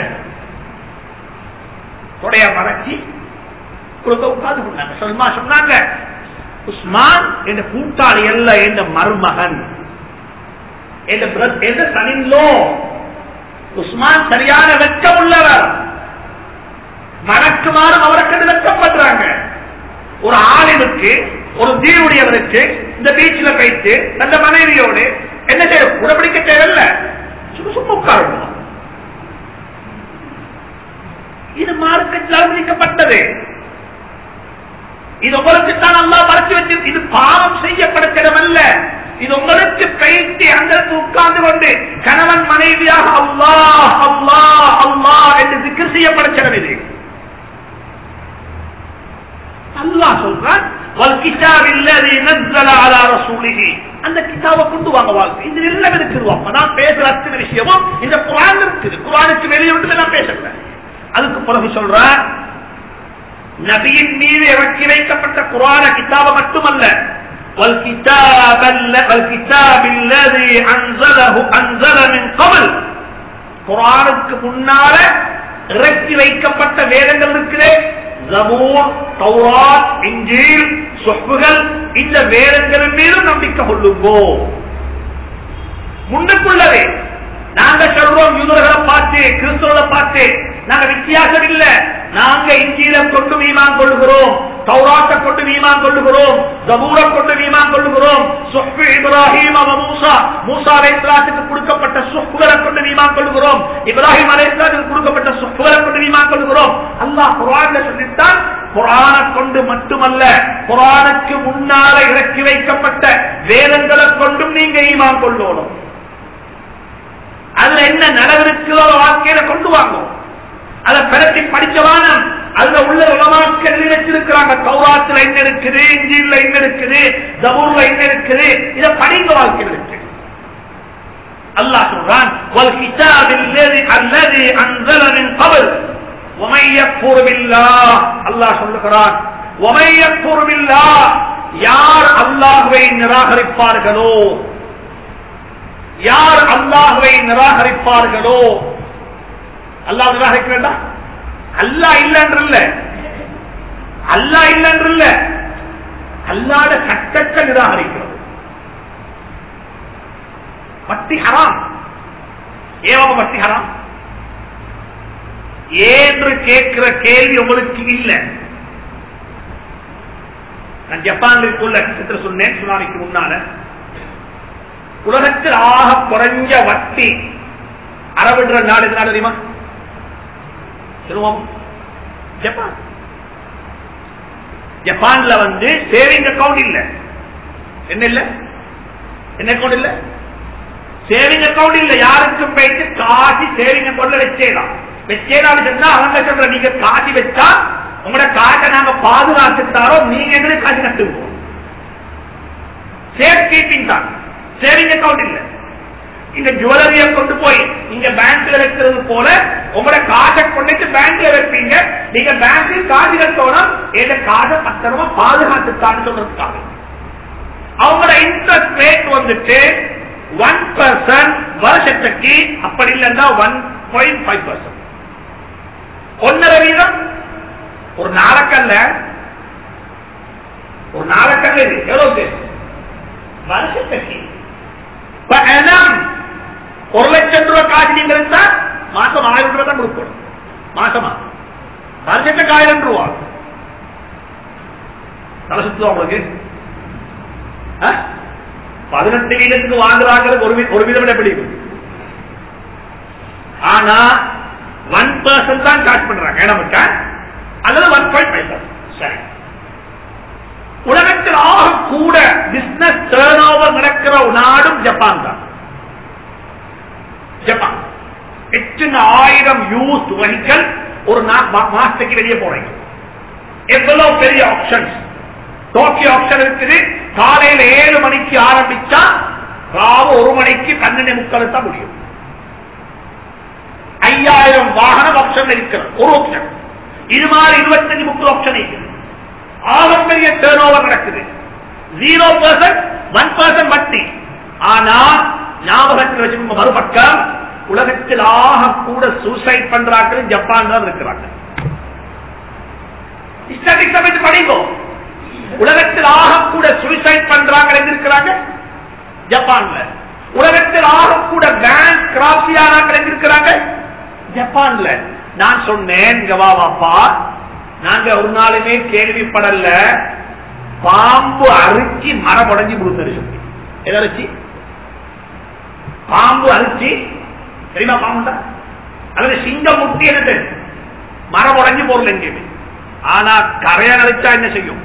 தொடைய மறைச்சி கொடுக்க உட்கார்ந்து கொண்டாங்க சல்மா சொன்னாங்க உஸ்மான் என்ற கூட்டாளி அல்ல என்ற மருமகன் என்ற பிரத்- என்ற சனின்லோ உஸ்மான் சரியான வெட்கம் உள்ளவர் மறக்குமாறும் அவருக்கு வெட்கப்படுறாங்க ஒரு ஆளினுக்கு ஒரு தீவுடையவருக்கு இந்த பீச்சில் போயிட்டு தந்த மனைவியோடு என்ன செய்ய உடம்படிக்க தேவையில்ல சும்மா சும்மா உட்காரணும் இது மார்க்கத்தில் அனுமதிக்கப்பட்டது இது உங்களுக்கு தான் அல்லா மறைச்சு வச்சு இது பாவம் செய்யப்படுகிறதல்ல இது உங்களுக்கு பயிற்சி அந்த உட்கார்ந்து கொண்டு கணவன் மனைவியாக அல்லாஹ் அல்லாஹ் அல்லாஹ் என்று திக்கர் செய்யப்படுகிறது இது அல்லாஹ் சொல்றான் والكتاب الذي نزل على رسوله அந்த கிதாபை கொண்டு வாங்க வாழ்க்கை இது எல்லாம் இருக்குது அப்ப நான் பேசுற அத்தனை விஷயமும் இந்த குரான் இருக்குது குரானுக்கு வெளியே விட்டு நான் பேசல அதுக்கு பிறகு சொல்றேன் நபியின் மீது இறக்கி வைக்கப்பட்ட குரான கிதாப மட்டுமல்ல والكتاب الل- والكتاب الذي أنزله أنزل من قبل குரானுக்கு முன்னால இறக்கி வைக்கப்பட்ட வேதங்கள் இருக்கிறே ஜபூர் தௌராத் இஞ்சில் சொப்புகள் இந்த வேதங்களின் மீது நம்பிக்கை கொள்ளுங்கோ முன்னுக்குள்ளவே நாங்க சொல்றோம் யூதர்களை பார்த்து கிறிஸ்தவர்களை பார்த்து நாங்க வித்தியாசம் இல்ல நாங்க இஞ்சியில கொண்டு மீமான் கொள்ளுகிறோம் தௌராத்தை கொண்டு மீமான் கொள்ளுகிறோம் ஜபூரை கொண்டு மீமான் கொள்ளுகிறோம் சொப்பு இப்ராஹிம் அவ மூசா மூசா அலைஹிஸ்ஸலாத்துக்கு கொடுக்கப்பட்ட சொப்புகளை கொண்டு மீமான் கொள்ளுகிறோம் இப்ராஹிம் அலைஹிஸ்ஸலாத்துக்கு கொடுக்கப்பட்ட சொப்புகளை கொண்டு மீமான் கொள்ளுகிறோம் அல்லாஹ் குர்ஆன்ல சொல்லித்தான் குர்ஆனை கொண்டு மட்டுமல்ல குர்ஆனுக்கு முன்னால இறக்கி வைக்கப்பட்ட வேதங்களை கொண்டும் நீங்க ஈமான் கொள்ளணும் அதுல என்ன நடவிருக்கிறோ வாழ்க்கையில கொண்டு வாங்கும் அதை பிரட்டி படிச்சவானம் அதுல உள்ள உலமாக்கள் எழுதி வச்சிருக்கிறாங்க கௌராத்துல என்ன இருக்குது இஞ்சில என்ன இருக்குது ஜபூர்ல என்ன இருக்குது இதை படிங்க வாழ்க்கையில் இருக்கு அல்லாஹ் சொல்றான் والكتاب الذي الذي انزل من قبل ومن يكفر بالله அல்லாஹ் சொல்லுகிறான் ومن يكفر بالله யார் அல்லாஹ்வை நிராகரிப்பார்களோ யார் அல்லாஹ்வை நிராகரிப்பார்களோ அல்லாஹ் நிராகரிக்க வேண்டாம் அல்லாஹ் இல்லைன்றல்ல அல்லாஹ் இல்லைன்றல்ல அல்லாத சட்டத்தை நிராகரிக்கிறது வட்டி ஹராம் ஏவாம வட்டி ஹராம் ஏன்று கேட்கிற கேள்வி உங்களுக்கு இல்லை நான் ஜப்பானுக்கு உள்ள சித்திர சொன்னேன் சுனாமிக்கு முன்னால உலகத்தில் ஆக குறைஞ்ச வட்டி அறவிடுற நாடு எது நாடு தெரியுமா சொல்லுவோம் ஜப்பான் ஜப்பான்ல வந்து சேவிங் அக்கவுண்ட் இல்ல என்ன இல்ல என்ன அக்கவுண்ட் இல்ல சேவிங் அக்கவுண்ட் இல்ல யாருக்கும் போயிட்டு காசி சேவிங் அக்கவுண்ட்ல வச்சேதான் வச்சேதான் சொன்னா அவங்க சொல்ற நீங்க காசி வச்சா உங்களோட காசை நாங்க பாதுகாத்துட்டாரோ நீங்க எங்களுக்கு காசு கட்டுவோம் சேஃப் கீப்பிங் தான் சேவிங் அக்கவுண்ட் இல்ல இந்த ஜுவல்லரிய கொண்டு போய் இங்க பேங்க்ல வைக்கிறது போல உங்களோட காசை கொண்டுட்டு பேங்க்ல வைப்பீங்க நீங்க பேங்க்ல காசு கட்டணும் எங்க காசை பத்திரமா பாதுகாத்துட்டான்னு சொல்றதுக்காக அவங்களோட இன்ட்ரெஸ்ட் ரேட் வந்துட்டு ஒன் பர்சன்ட் வருஷத்துக்கு அப்படி இல்லைன்னா ஒன் பாயிண்ட் ஃபைவ் பர்சன்ட் ஒன்னரை வீதம் ஒரு நாளக்கல்ல ஒரு நாளக்கல்ல இது எவ்வளவு வருஷத்துக்கு பணம் ஒரு லட்சம் ரூபாய் காசு நீங்க இருந்தா மாசம் ஆயிரம் ரூபாய் தான் கொடுக்கணும் மாசமா வருஷத்துக்கு ஆயிரம் ரூபா தலை சுத்துவா உங்களுக்கு ஆ? பதினெட்டு வீதத்துக்கு வாங்குறாங்கிறது ஒரு வீ- ஒரு வீதம் எப்படி இருக்கும்? ஆனா ஒன் பர்சன்ட் தான் சார்ஜ் பண்றாங்க நமக்கு அல்லது ஒன் பாயிண்ட் ஃபைவ் சரி உலகத்தில் ஆக கூட பிசினஸ் டேர்ன் ஓவர் நடக்கிற ஒரு நாடும் ஜப்பான் தான் ஜப்பான் எத்தனை ஆயிரம் யூஸ் வெஹிக்கல் ஒரு நா- மா- மாசத்துக்கு வெளியே போறீங்க எவ்வளவு பெரிய ஆப்ஷன்ஸ் டோக்கியோ ஆப்ஷன் இருக்குது காலையில ஏழு மணிக்கு ஆரம்பிச்சா ராவு ஒரு மணிக்கு பன்னெண்டு முக்கால் தான் முடியும் ஐயாயிரம் வாகனம் ஆப்ஷன் இருக்கிறது ஒரு ஆப்ஷன் இது மாதிரி இருபத்தஞ்சு முப்பது ஆப்ஷன் இருக்குது ஆகப்பெரிய டேர்ன் ஓவர் நடக்குது ஜீரோ பர்சன்ட் ஒன் பர்சன்ட் வட்டி ஆனா ஞாபகத்தில் வச்சுக்கோங்க மறுபக்கம் உலகத்தில் ஆக கூட சூசைட் பண்றாங்க ஜப்பான் தான் இருக்கிறாங்க ஸ்டாட்டிஸ்டிக்ஸ் வச்சு படிங்கோ உலகத்தில் ஆக கூட சூசைட் பண்றாங்க எங்க இருக்கிறாங்க ஜப்பான்ல உலகத்தில் ஆக கூட பேங்க் கிராசியானாங்க எங்க இருக்கிறாங்க ஜப்பான்ல நான் சொன்னேன் இங்க வா வாப்பா நாங்க ஒரு நாளுமே கேள்விப்படல பாம்பு அரிச்சி மரம் உடஞ்சி கொடுத்துரு சொல்லி எதை அரிச்சி பாம்பு அரிச்சி தெரியுமா பாம்புண்டா அல்லது சிங்கம் முட்டி என்ன மரம் உடஞ்சி போறல எங்கேயுமே ஆனா கரையை அழைச்சா என்ன செய்யும்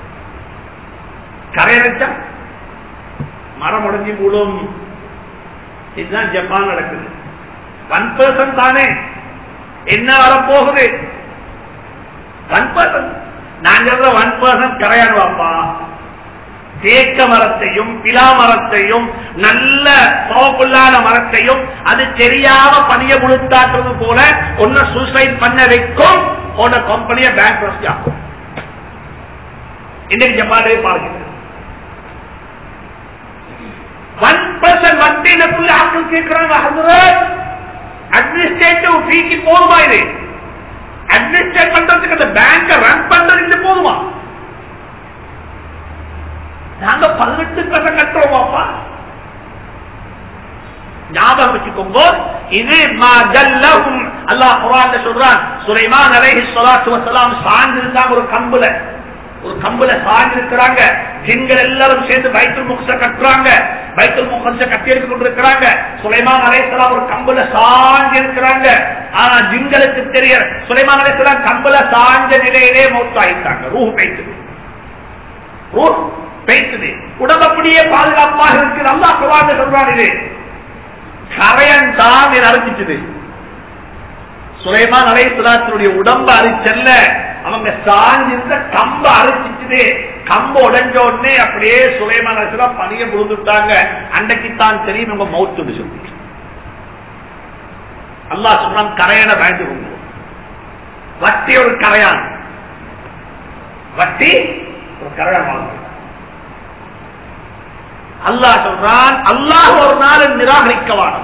கரையை அழைச்சா மரம் உடஞ்சி போடும் இதுதான் ஜப்பான் நடக்குது ஒன் பர்சன்ட் தானே என்ன வரப்போகுது ஒன் பர்சன்ட் நாங்க ஒன் பர்சன்ட் கரையாடுவாப்பா தேக்க மரத்தையும் பிலா மரத்தையும் நல்ல பவர்ஃபுல்லான மரத்தையும் அது தெரியாம பணிய முழுத்தாக்குறது போல ஒன்ன சூசைட் பண்ண வைக்கும் உன்ன கம்பெனியை பேங்க் ஆக்கும் இன்னைக்கு ஜப்பானே பாருங்க ஒன் பர்சன்ட் வட்டினக்குள்ள ஆட்கள் கேட்கிறாங்க அட்மினிஸ்ட்ரேட்டிவ் ஃபீக்கு போதுமா இது அட்மினிஸ்ட்ரேட் பண்றதுக்கு அந்த பேங்க ரன் பண்றதுக்கு இது போதுமா நாங்க பதினெட்டு பர்சன்ட் கட்டுறோமாப்பா ஞாபகம் வச்சுக்கோங்க இது மஜல்லஹும் அல்லாஹ் குர்ஆன்ல சொல்றான் சுலைமான் அலைஹி ஸலாத்து வஸலாம் சாஞ்சிருந்தாங்க ஒரு கம்புல ஒரு கம்புல சாஞ்சிருக்கிறாங்க ஜின்கள் எல்லாரும் சேர்ந்து பைத்துல் முக்ஸ கட்டுறாங்க பைத்துல் முக்ஸ கட்டி எடுத்து கொண்டிருக்கிறாங்க சுலைமான் அலைஹிஸ்ஸலாம் ஒரு கம்புல சாஞ்சி இருக்கிறாங்க ஆனா ஜின்களுக்கு தெரிய சுலைமான் அலைஹிஸ்ஸலாம் கம்புல சாஞ்ச நிலையிலே மௌத்தாயிட்டாங்க ரூஹ் பேய்த்தது ரூஹ் பேய்த்தது உடம்பு அப்படியே பாதுகாப்பாக இருக்குது அல்லாஹ் குர்ஆன்ல சொல்றான் இது கரையன் தான் அரைச்சிச்சது சுலைமான் அலைசலாத்தினுடைய உடம்பு அரிச்சல்ல அவங்க சாஞ்சிருந்த கம்ப அரைச்சிச்சுது கம்ப உடைஞ்ச உடனே அப்படியே சுலைமான் அலைசலா பணிய விழுந்துட்டாங்க அன்னைக்கு தான் தெரியும் உங்க மௌத்து சொல்லி அல்லாஹ் சொன்னான் கரையனை பயந்துருங்க வட்டி ஒரு கரையான் வட்டி ஒரு கரையான் அல்லாஹ் சொல்றான் அல்லாஹ் ஒரு நாள் நிராகரிக்கவான்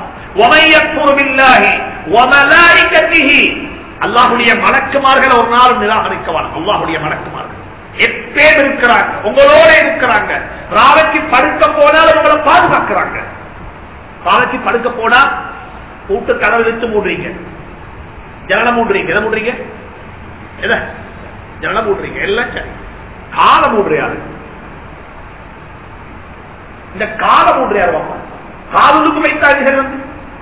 அல்லாஹுடைய மலக்குமார்கள் ஒரு நாள் நிராகரிக்கவான் அல்லாஹுடைய மலக்குமார்கள் எப்பேர் இருக்கிறாங்க உங்களோட இருக்கிறாங்க ராவைக்கு படுக்க போனால் உங்களை பாதுகாக்கிறாங்க ராவைக்கு படுக்க போனா கூட்டு கடல் வச்சு மூடுறீங்க ஜனனம் மூடுறீங்க எதை மூடுறீங்க எதை ஜனனம் மூடுறீங்க எல்லாம் சரி காலை மூடுறியாரு இந்த கால மூன்று யார் வாப்பா காதலுக்கு வைத்தார்கள் வந்து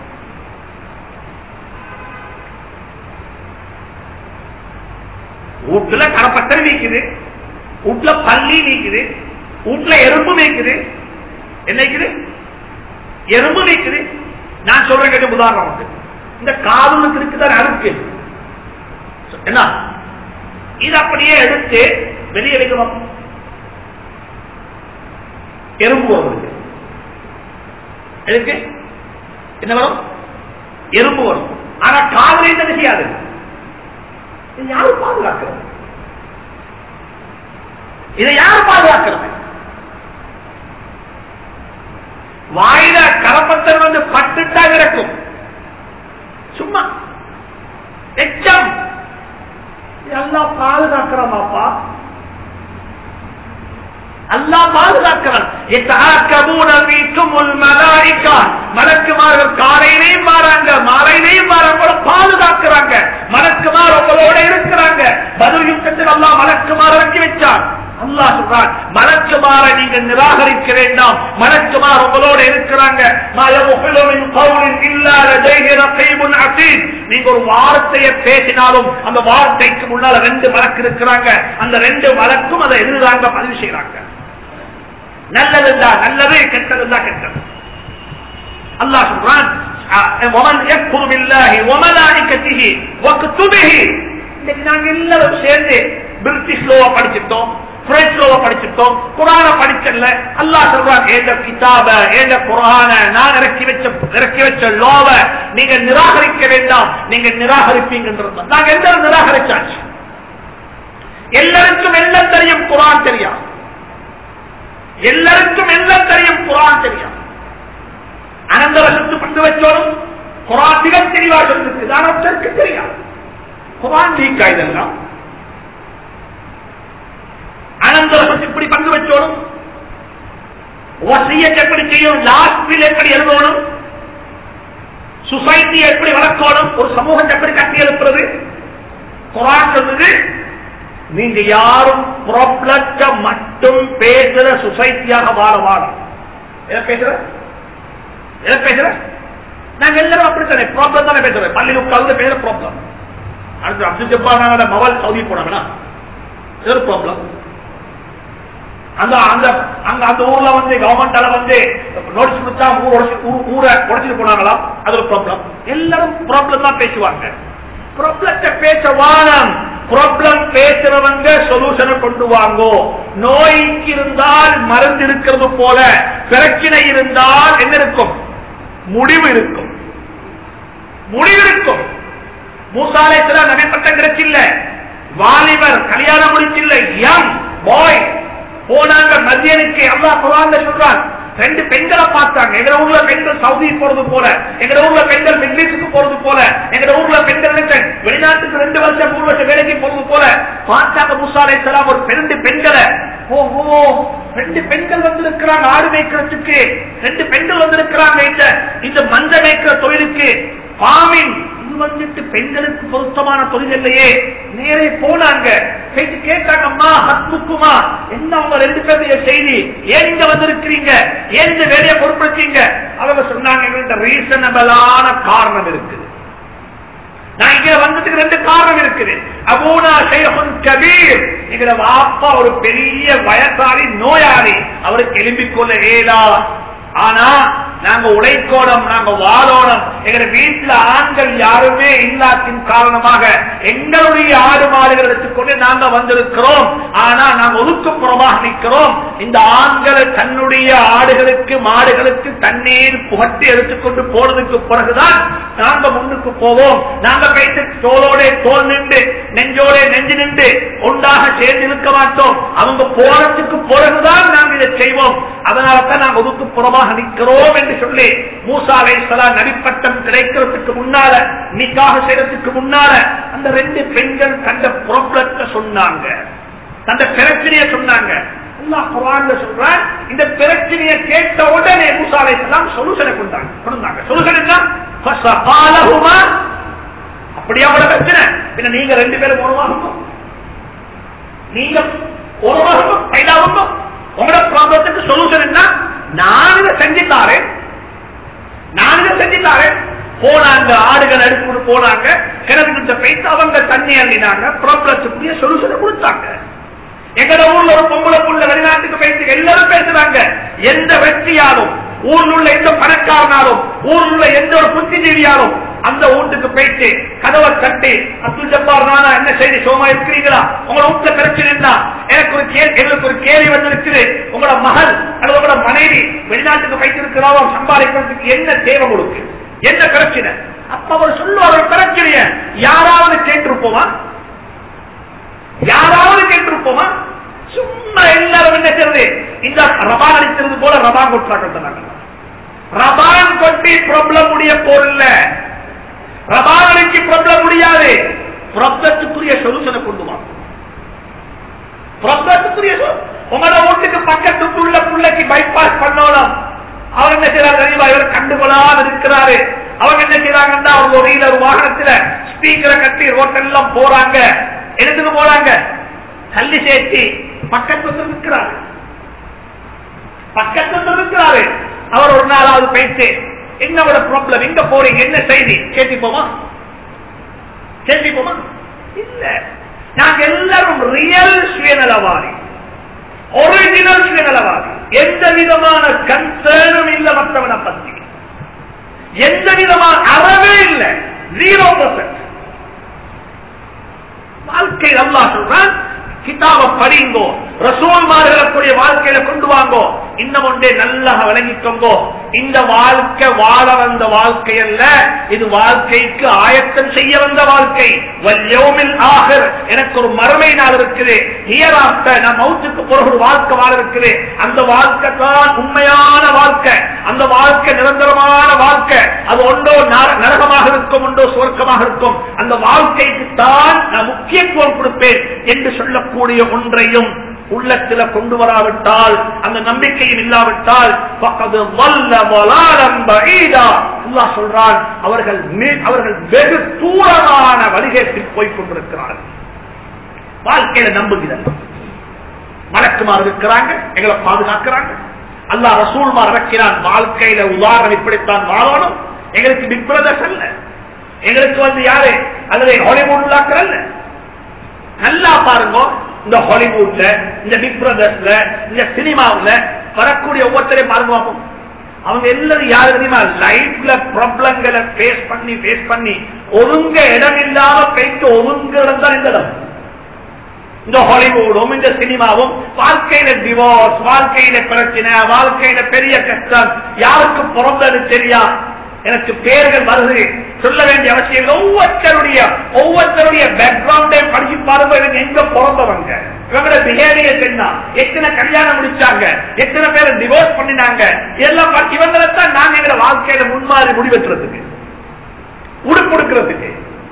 வீட்டுல கடப்பத்தரை நீக்குது வீட்டுல பள்ளி நீக்குது வீட்டுல எறும்பு நீக்குது என்ன நீக்குது எறும்பு நீக்குது நான் சொல்றேன் கேட்ட உதாரணம் வந்து இந்த காதலுக்கு இருக்குதான் அழுக்கு என்ன இது அப்படியே எடுத்து வெளியே வைக்கணும் எறும்பு வரும் எதுக்கு என்ன வரும் எறும்பு வரும் ஆனா காதலை என்ன செய்யாது இது யாரு பாதுகாக்கிறது இதை யாரு பாதுகாக்கிறது வாயில கலப்பத்தன் வந்து பட்டுட்டா கிடக்கும் சும்மா எச்சம் எல்லாம் பாதுகாப்பு அல்லாஹ் பாதுகாக்கிறான் يتعاقبون فيكم الملائكة மலக்குமார்கள் காலையிலையும் மாறாங்க மாலையிலையும் மாறாங்க பாதுகாக்கிறாங்க மலக்குமார் உங்களோட இருக்கிறாங்க பதில் யுத்தத்தில் அல்லாஹ் மலக்குமார் இறக்கி வச்சான் அல்லாஹ் சொல்றான் மலக்குமாரை நீங்க நிராகரிக்க வேண்டாம் மலக்குமார் உங்களோட இருக்கிறாங்க மா யஃபுலு மின் கௌலின் இல்லா லதைஹி ரகீபுன் அதீத் நீங்க ஒரு வார்த்தையை பேசினாலும் அந்த வார்த்தைக்கு முன்னால ரெண்டு மலக்கு இருக்கிறாங்க அந்த ரெண்டு மலக்கும் அதை எதிராங்க பதிவு செய்யறாங்க நல்லதுண்டா நல்லது கெட்டதுண்டா கெட்டது அல்லாஹ் சொல்றான் ومن يكفر بالله وملائكته وكتبه இன்னைக்கு நாங்க எல்லாரும் சேர்ந்து பிரிட்டிஷ் லோவா படிச்சிட்டோம் பிரெஞ்சு லோவா படிச்சிட்டோம் குரான படிக்கல அல்லாஹ் சொல்றான் ஏண்ட கிதாப ஏண்ட குரான நான் இறக்கி வச்ச இறக்கி வச்ச லோவ நீங்க நிராகரிக்க வேண்டாம் நீங்க நிராகரிப்பீங்கன்றது நாங்க எல்லாரும் நிராகரிச்சாச்சு எல்லாருக்கும் எல்லாம் தெரியும் குரான் தெரியும் எல்லாருக்கும் எல்லாம் தெரியும் குரான் தெரியும் அனந்த வருஷத்து பண்டு வச்சோடும் குரான் மிக தெளிவாக சொல்லிருக்கு தானத்திற்கு தெரியாது குரான் லீக்கா இதெல்லாம் அனந்த வருஷத்து இப்படி பங்கு வச்சோடும் வசியத்தை எப்படி செய்யும் லாஸ்ட் வில் எப்படி எழுதணும் சொசைட்டி எப்படி வளர்க்கணும் ஒரு சமூகத்தை எப்படி கட்டி எழுப்புறது குரான் சொல்லுது நீங்க யாரும் ப்ராப்ளத்தை மட்டும் பேசுற சொசைட்டியாக வாழ வாழும் என்ன பேசுற என்ன பேசுற நாங்க எல்லாரும் அப்படித்தானே ப்ராப்ளம் தானே பேசுறேன் பள்ளி உட்கார்ந்து பேசுற ப்ராப்ளம் அடுத்து அப்துல் ஜப்பானோட மவல் சவுதி போனாங்கன்னா இது ஒரு ப்ராப்ளம் அந்த அந்த அங்க அந்த ஊர்ல வந்து கவர்மெண்டால வந்து நோட்டீஸ் கொடுத்தா ஊர் உடைச்சு ஊ- ஊரை உடைச்சிட்டு போனாங்களா அது ஒரு ப்ராப்ளம் எல்லாரும் ப்ராப்ளம் தான் பேசுவாங்க ப்ராப்ளத்தை பேச வானம் ப்ராப்ளம் பேசுறவங்க சொல்யூஷனை கொண்டு வாங்கோ நோய்க்கு இருந்தால் மருந்து இருக்கிறது போல பிரச்சனை இருந்தால் என்ன இருக்கும் முடிவு இருக்கும் முடிவு இருக்கும் மூசாலேஸ்வரர் நகைப்பட்டம் கிடைச்சில்ல வாலிபர் கல்யாணம் முடிச்சில்ல யங் பாய் போனாங்க மத்தியனுக்கு அல்லாஹ் குரான்ல சொல்றான் ரெண்டு பெண்களை பார்த்தாங்க எங்க ஊர்ல பெண்கள் சவுதி போறது போல எங்க ஊர்ல பெண்கள் மெட்ரிஸுக்கு போறது போல எங்க ஊர்ல பெண்கள் வந்து வெளிநாட்டுக்கு ரெண்டு வருஷம் மூணு வருஷம் வேலைக்கு போறது போல பார்த்தாங்க முசாலை சலாம் ஒரு ரெண்டு பெண்களை ஓ ஓ ரெண்டு பெண்கள் வந்திருக்கிறாங்க ஆடு மேய்க்கிறதுக்கு ரெண்டு பெண்கள் வந்திருக்கிறாங்க இந்த இந்த மஞ்ச மேய்க்கிற தொழிலுக்கு பாமின் இது வந்துட்டு பெண்களுக்கு பொருத்தமான தொழில் இல்லையே நேரே போனாங்க போயிட்டு கேட்டாங்க அம்மா ஹத்முக்குமா என்ன அவங்க ரெண்டு பேருடைய செய்தி ஏன் இங்க வந்திருக்கிறீங்க ஏன் இந்த வேலையை பொறுப்படுத்தீங்க அவங்க சொன்னாங்க எங்கள்கிட்ட ரீசனபிளான காரணம் இருக்குது நான் இங்க வந்ததுக்கு ரெண்டு காரணம் இருக்குது அபூனா ஷேஹுன் கபீர் எங்களோட வாப்பா ஒரு பெரிய வயசாளி நோயாளி அவருக்கு எழும்பிக் கொள்ள ஏதா ஆனா நாங்க உழைக்கோடம் நாங்க வாழோடம் எங்க வீட்டுல ஆண்கள் யாருமே இல்லாத்தின் காரணமாக எங்களுடைய ஆடு மாடுகள் எடுத்துக்கொண்டு நாங்க வந்திருக்கிறோம் ஆனா நாங்க ஒதுக்குப்புறமாக நிற்கிறோம் இந்த ஆண்களை தன்னுடைய ஆடுகளுக்கு மாடுகளுக்கு தண்ணீர் புகட்டி எடுத்துக்கொண்டு போனதுக்கு பிறகுதான் நாங்க முன்னுக்கு போவோம் நாங்க கைத்து தோளோட தோல் நின்று நெஞ்சோட நெஞ்சு நின்று ஒன்றாக சேர்ந்து இருக்க மாட்டோம் அவங்க போனதுக்கு பிறகுதான் நாங்க இதை செய்வோம் அதனால தான் நாங்க ஒதுக்கு புறமாக நிற்கிறோம் என்று சொல்லி மூசா அலைசலா நடிப்பட்டம் கிடைக்கிறதுக்கு முன்னால நிக்காக செய்யறதுக்கு முன்னால அந்த ரெண்டு பெண்கள் தந்த ப்ராப்ளத்தை சொன்னாங்க தந்த பிரச்சனையை சொன்னாங்க அல்லாஹ் குர்ஆன்ல சொல்றான் இந்த பிரச்சனையை கேட்ட உடனே மூசா அலைஹிஸ்ஸலாம் சொல்யூஷனை கொண்டாங்க கொண்டாங்க சொல்யூஷன் என்ன ஃபஸகாலஹுமா அப்படியே அவட பிரச்சனை பின்ன நீங்க ரெண்டு பேரும் உருவாகணும் நீங்க உருவாகணும் கைதாகணும் உங்களோட ப்ராப்ளத்துக்கு சொல்யூஷன் என்ன நான் இதை செஞ்சு தாரேன் நான் இதை செஞ்சு தாரேன் போனாங்க ஆடுகள் எடுத்து போனாங்க கிணத்துக்கிட்ட போயிட்டு அவங்க தண்ணி அள்ளினாங்க ப்ராப்ளத்துக்குரிய சொல்யூஷனை கொடுத்தாங்க எங்கட ஊர்ல ஒரு பொம்பளை புள்ள வெளிநாட்டுக்கு போயிட்டு எல்லாரும் பேசுறாங்க எந்த வெற்றியாலும் ஊர்ல உள்ள எந்த பணக்காரனாலும் ஊர்ல உள்ள எந்த ஒரு புத்திஜீவியாலும் அந்த வீட்டுக்கு போயிட்டு கதவை தட்டி அப்துல் ஜப்பார் நானா என்ன செய்தி சோமா இருக்கிறீங்களா உங்களோட வீட்டுல பிரச்சனை என்ன எனக்கு ஒரு கேள்வி எங்களுக்கு ஒரு கேள்வி வந்திருக்குது உங்களோட மகள் அல்லது உங்களோட மனைவி வெளிநாட்டுக்கு போயிட்டு இருக்கிறாரோ சம்பாதிக்கிறதுக்கு என்ன தேவை கொடுக்கு என்ன பிரச்சனை அப்ப அவர் சொல்லுவார் ஒரு பிரச்சனைய யாராவது கேட்டிருப்போமா யாராவது கேட்டிருப்போமா சும்மா எல்லாரும் என்ன செய்யறது இந்த ரபான் அடிக்கிறது போல ரபான் கொட்டாங்க ரபான் கொட்டி ப்ராப்ளம் முடிய போறல ரபான் அடிச்சு ப்ராப்ளம் முடியாது ப்ராப்ளத்துக்குரிய சொல்யூஷனை கொண்டு வாங்க ப்ராப்ளத்துக்குரிய உங்களோட வீட்டுக்கு பக்கத்துக்கு உள்ள பிள்ளைக்கு பைபாஸ் பண்ணணும் அவர் என்ன செய்யறாரு தெரியுமா இவர் கண்டுகொள்ளாம இருக்கிறாரு அவங்க என்ன செய்யறாங்கன்னா அவங்க ஒரு வீலர் வாகனத்துல ஸ்பீக்கரை கட்டி ரோட்டெல்லாம் போறாங்க எடுத்துட்டு போறாங்க தள்ளி சேர்த்து பக்கத்துல இருக்கிறாரு பக்கத்துல இருக்கிறாரு அவர் ஒரு நாளாவது பேசி என்னோட ப்ராப்ளம் எங்க போறீங்க என்ன செய்தி கேட்டி போமா கேட்டி போமா இல்ல நாங்க எல்லாரும் ரியல் சுயநலவாதி ஒரிஜினல் சுயநலவாதி எந்த விதமான கன்சர்னும் இல்ல மற்றவனை பத்தி எந்த விதமான அறவே இல்லை ஜீரோ பர்சன்ட் வாழ்க்கை அல்லா சொல்றான் கிதாப படிங்கோ ரசூல்மார்களுடைய வாழ்க்கையில கொண்டு வாங்கோ இன்னும் ஒன்றே நல்லா விளங்கிக்கோங்கோ இந்த வாழ்க்கை வாழ வந்த வாழ்க்கை அல்ல இது வாழ்க்கைக்கு ஆயத்தம் செய்ய வந்த வாழ்க்கை வல்யோமில் ஆகர் எனக்கு ஒரு மறுமை நாள் இருக்குது ஹியர் ஆஃப்டர் நான் மவுத்துக்கு பிறகு ஒரு வாழ்க்கை வாழ இருக்குது அந்த வாழ்க்கை தான் உண்மையான வாழ்க்கை அந்த வாழ்க்கை நிரந்தரமான வாழ்க்கை அது ஒன்றோ நர- நரகமாக இருக்கும் ஒன்றோ சுவர்க்கமாக இருக்கும் அந்த வாழ்க்கைக்கு தான் நான் முக்கியத்துவம் கொடுப்பேன் என்று சொல்லக்கூடிய ஒன்றையும் உள்ளத்துல கொண்டு வராவிட்டால் அந்த நம்பிக்கையும் இல்லாவிட்டால் பக்கது வல்ல வலாலம் பஈதா அல்லாஹ் சொல்றான் அவர்கள் மே- அவர்கள் வெகு தூரமான வழிகேட்டில் போய்க் கொண்டிருக்கிறார்கள் வாழ்க்கையில நம்புகிறார் மலக்குமார் இருக்கிறாங்க எங்களை பாதுகாக்கிறாங்க அல்லாஹ் ரசூல்மார் இறக்கிறான் வாழ்க்கையில உதாரணம் இப்படித்தான் வாழணும் எங்களுக்கு பிக் பிரதர்ஸ் அல்ல எங்களுக்கு வந்து யாரு அல்லது ஹாலிவுட் உள்ளாக்கள் நல்லா பாருங்க இந்த ஹாலிவுட்ல இந்த பிக் பிரதர்ஸ்ல இந்த சினிமாவுல வரக்கூடிய ஒவ்வொருத்தரையும் பாருங்க பார்ப்போம். அவங்க எல்லாரும் யாரு தெரியுமா லைஃப்ல ப்ராப்ளங்களை ஃபேஸ் பண்ணி ஃபேஸ் பண்ணி ஒழுங்க இடம் இல்லாம போயிட்டு ஒழுங்கு இடம் தான் இந்த இடம் இந்த ஹாலிவுடும் இந்த சினிமாவும் வாழ்க்கையில டிவோர்ஸ் வாழ்க்கையில பிரச்சனை வாழ்க்கையில பெரிய கஷ்டம் யாருக்கு பிறந்தது தெரியா எனக்கு பேர்கள் வருது சொல்ல வேண்டிய அவசியம் இல்லை. ஒவ்வொருத்தருடைய ஒவ்வொருத்தருடைய பேக்ரவுண்டை படிச்சு பாருங்க இவங்க எங்க பிறந்தவங்க இவங்களோட பிஹேவியர் என்ன எத்தனை கல்யாணம் முடிச்சாங்க எத்தனை பேரை டிவோர்ஸ் பண்ணினாங்க எல்லாம் பார்த்து இவங்களை தான் நாங்க எங்களை வாழ்க்கையில முன்மாறி முடிவெட்டுறதுக்கு உடுப்பு கொடுக்கறதுக்கு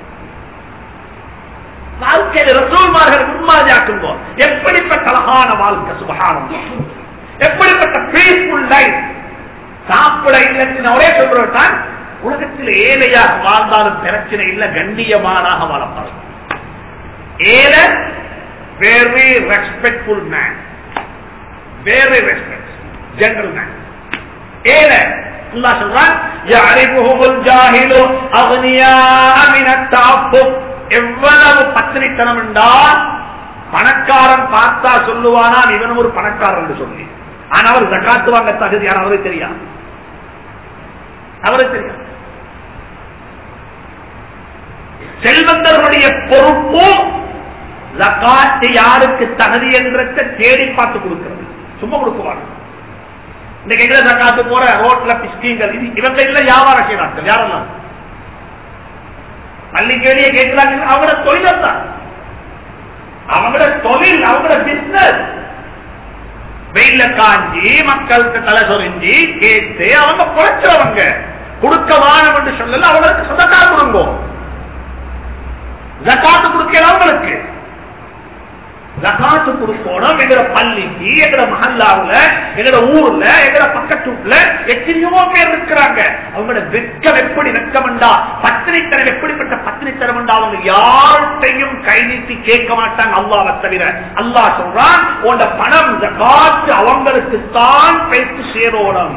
வாழ்க்கையில ரசூல்மார்கள் முன்மாதிரியாக்குங்கோ எப்படிப்பட்ட அழகான வாழ்க்கை சுபகானம் எப்படிப்பட்ட பீஸ்ஃபுல் லைஃப் சாப்பிட இல்லைன்னு ஒரே சொல்றதான் உலகத்தில் ஏழையாக வாழ்ந்தாலும் பிரச்சனை இல்ல கண்ணியமானாக வாழப்பாரு ஏழை very respectful man very respect general man ஏழை அல்லாஹ் சொல்றான் يعرفهم الجاهل أغنياء من التعفف எவ்வளவு பத்திரித்தனம் என்றால் பணக்காரன் பார்த்தா சொல்லுவானால் இவனும் ஒரு பணக்காரன் என்று சொல்லி ஆனா அவர் ஜக்காத்து வாங்க தகுதியான அவரே தெரியாது அவரே தெரியாது செல்வந்தர்களுடைய பொறுப்பும் ஜக்காத்து யாருக்கு தகுதி என்றத தேடி பார்த்து கொடுக்கிறது சும்மா கொடுக்குவாங்க இன்னைக்கு எங்க ஜக்காத்து போற ரோட்ல பிஸ்கீங்கள் இது இவங்க இல்ல வியாபாரம் செய்யறாங்க யாரெல்லாம் பள்ளிக்கேடியே கேட்கிறாங்க அவங்களோட தொழில் தான் அவங்களோட தொழில் அவங்களோட பிசினஸ் வெயில காஞ்சி மக்களுக்கு தலை சொரிஞ்சி கேட்டு அவங்க குறைச்சவங்க கொடுக்க வானம் என்று சொல்லல அவங்களுக்கு சொந்தக்கா கொடுங்க ஜக்காத்து கொடுக்கல அவங்களுக்கு ஜக்காத்து கொடுக்கணும் எங்கட பள்ளிக்கு எங்கட மஹல்லாவுல எங்கட ஊர்ல எங்கட பக்கத்து வீட்டுல எத்தனையோ பேர் இருக்கிறாங்க அவங்களோட வெட்கம் எப்படி வெட்கம்ண்டா பத்திரித்தனம் எப்படிப்பட்ட பத்திரித்தனம் அவங்க யார்கிட்டையும் கை நீட்டி கேட்க மாட்டாங்க அல்லாவை தவிர அல்லாஹ் சொல்றான் உன்னோட பணம் ஜக்காத்து அவங்களுக்கு தான் பேசி சேரோடும்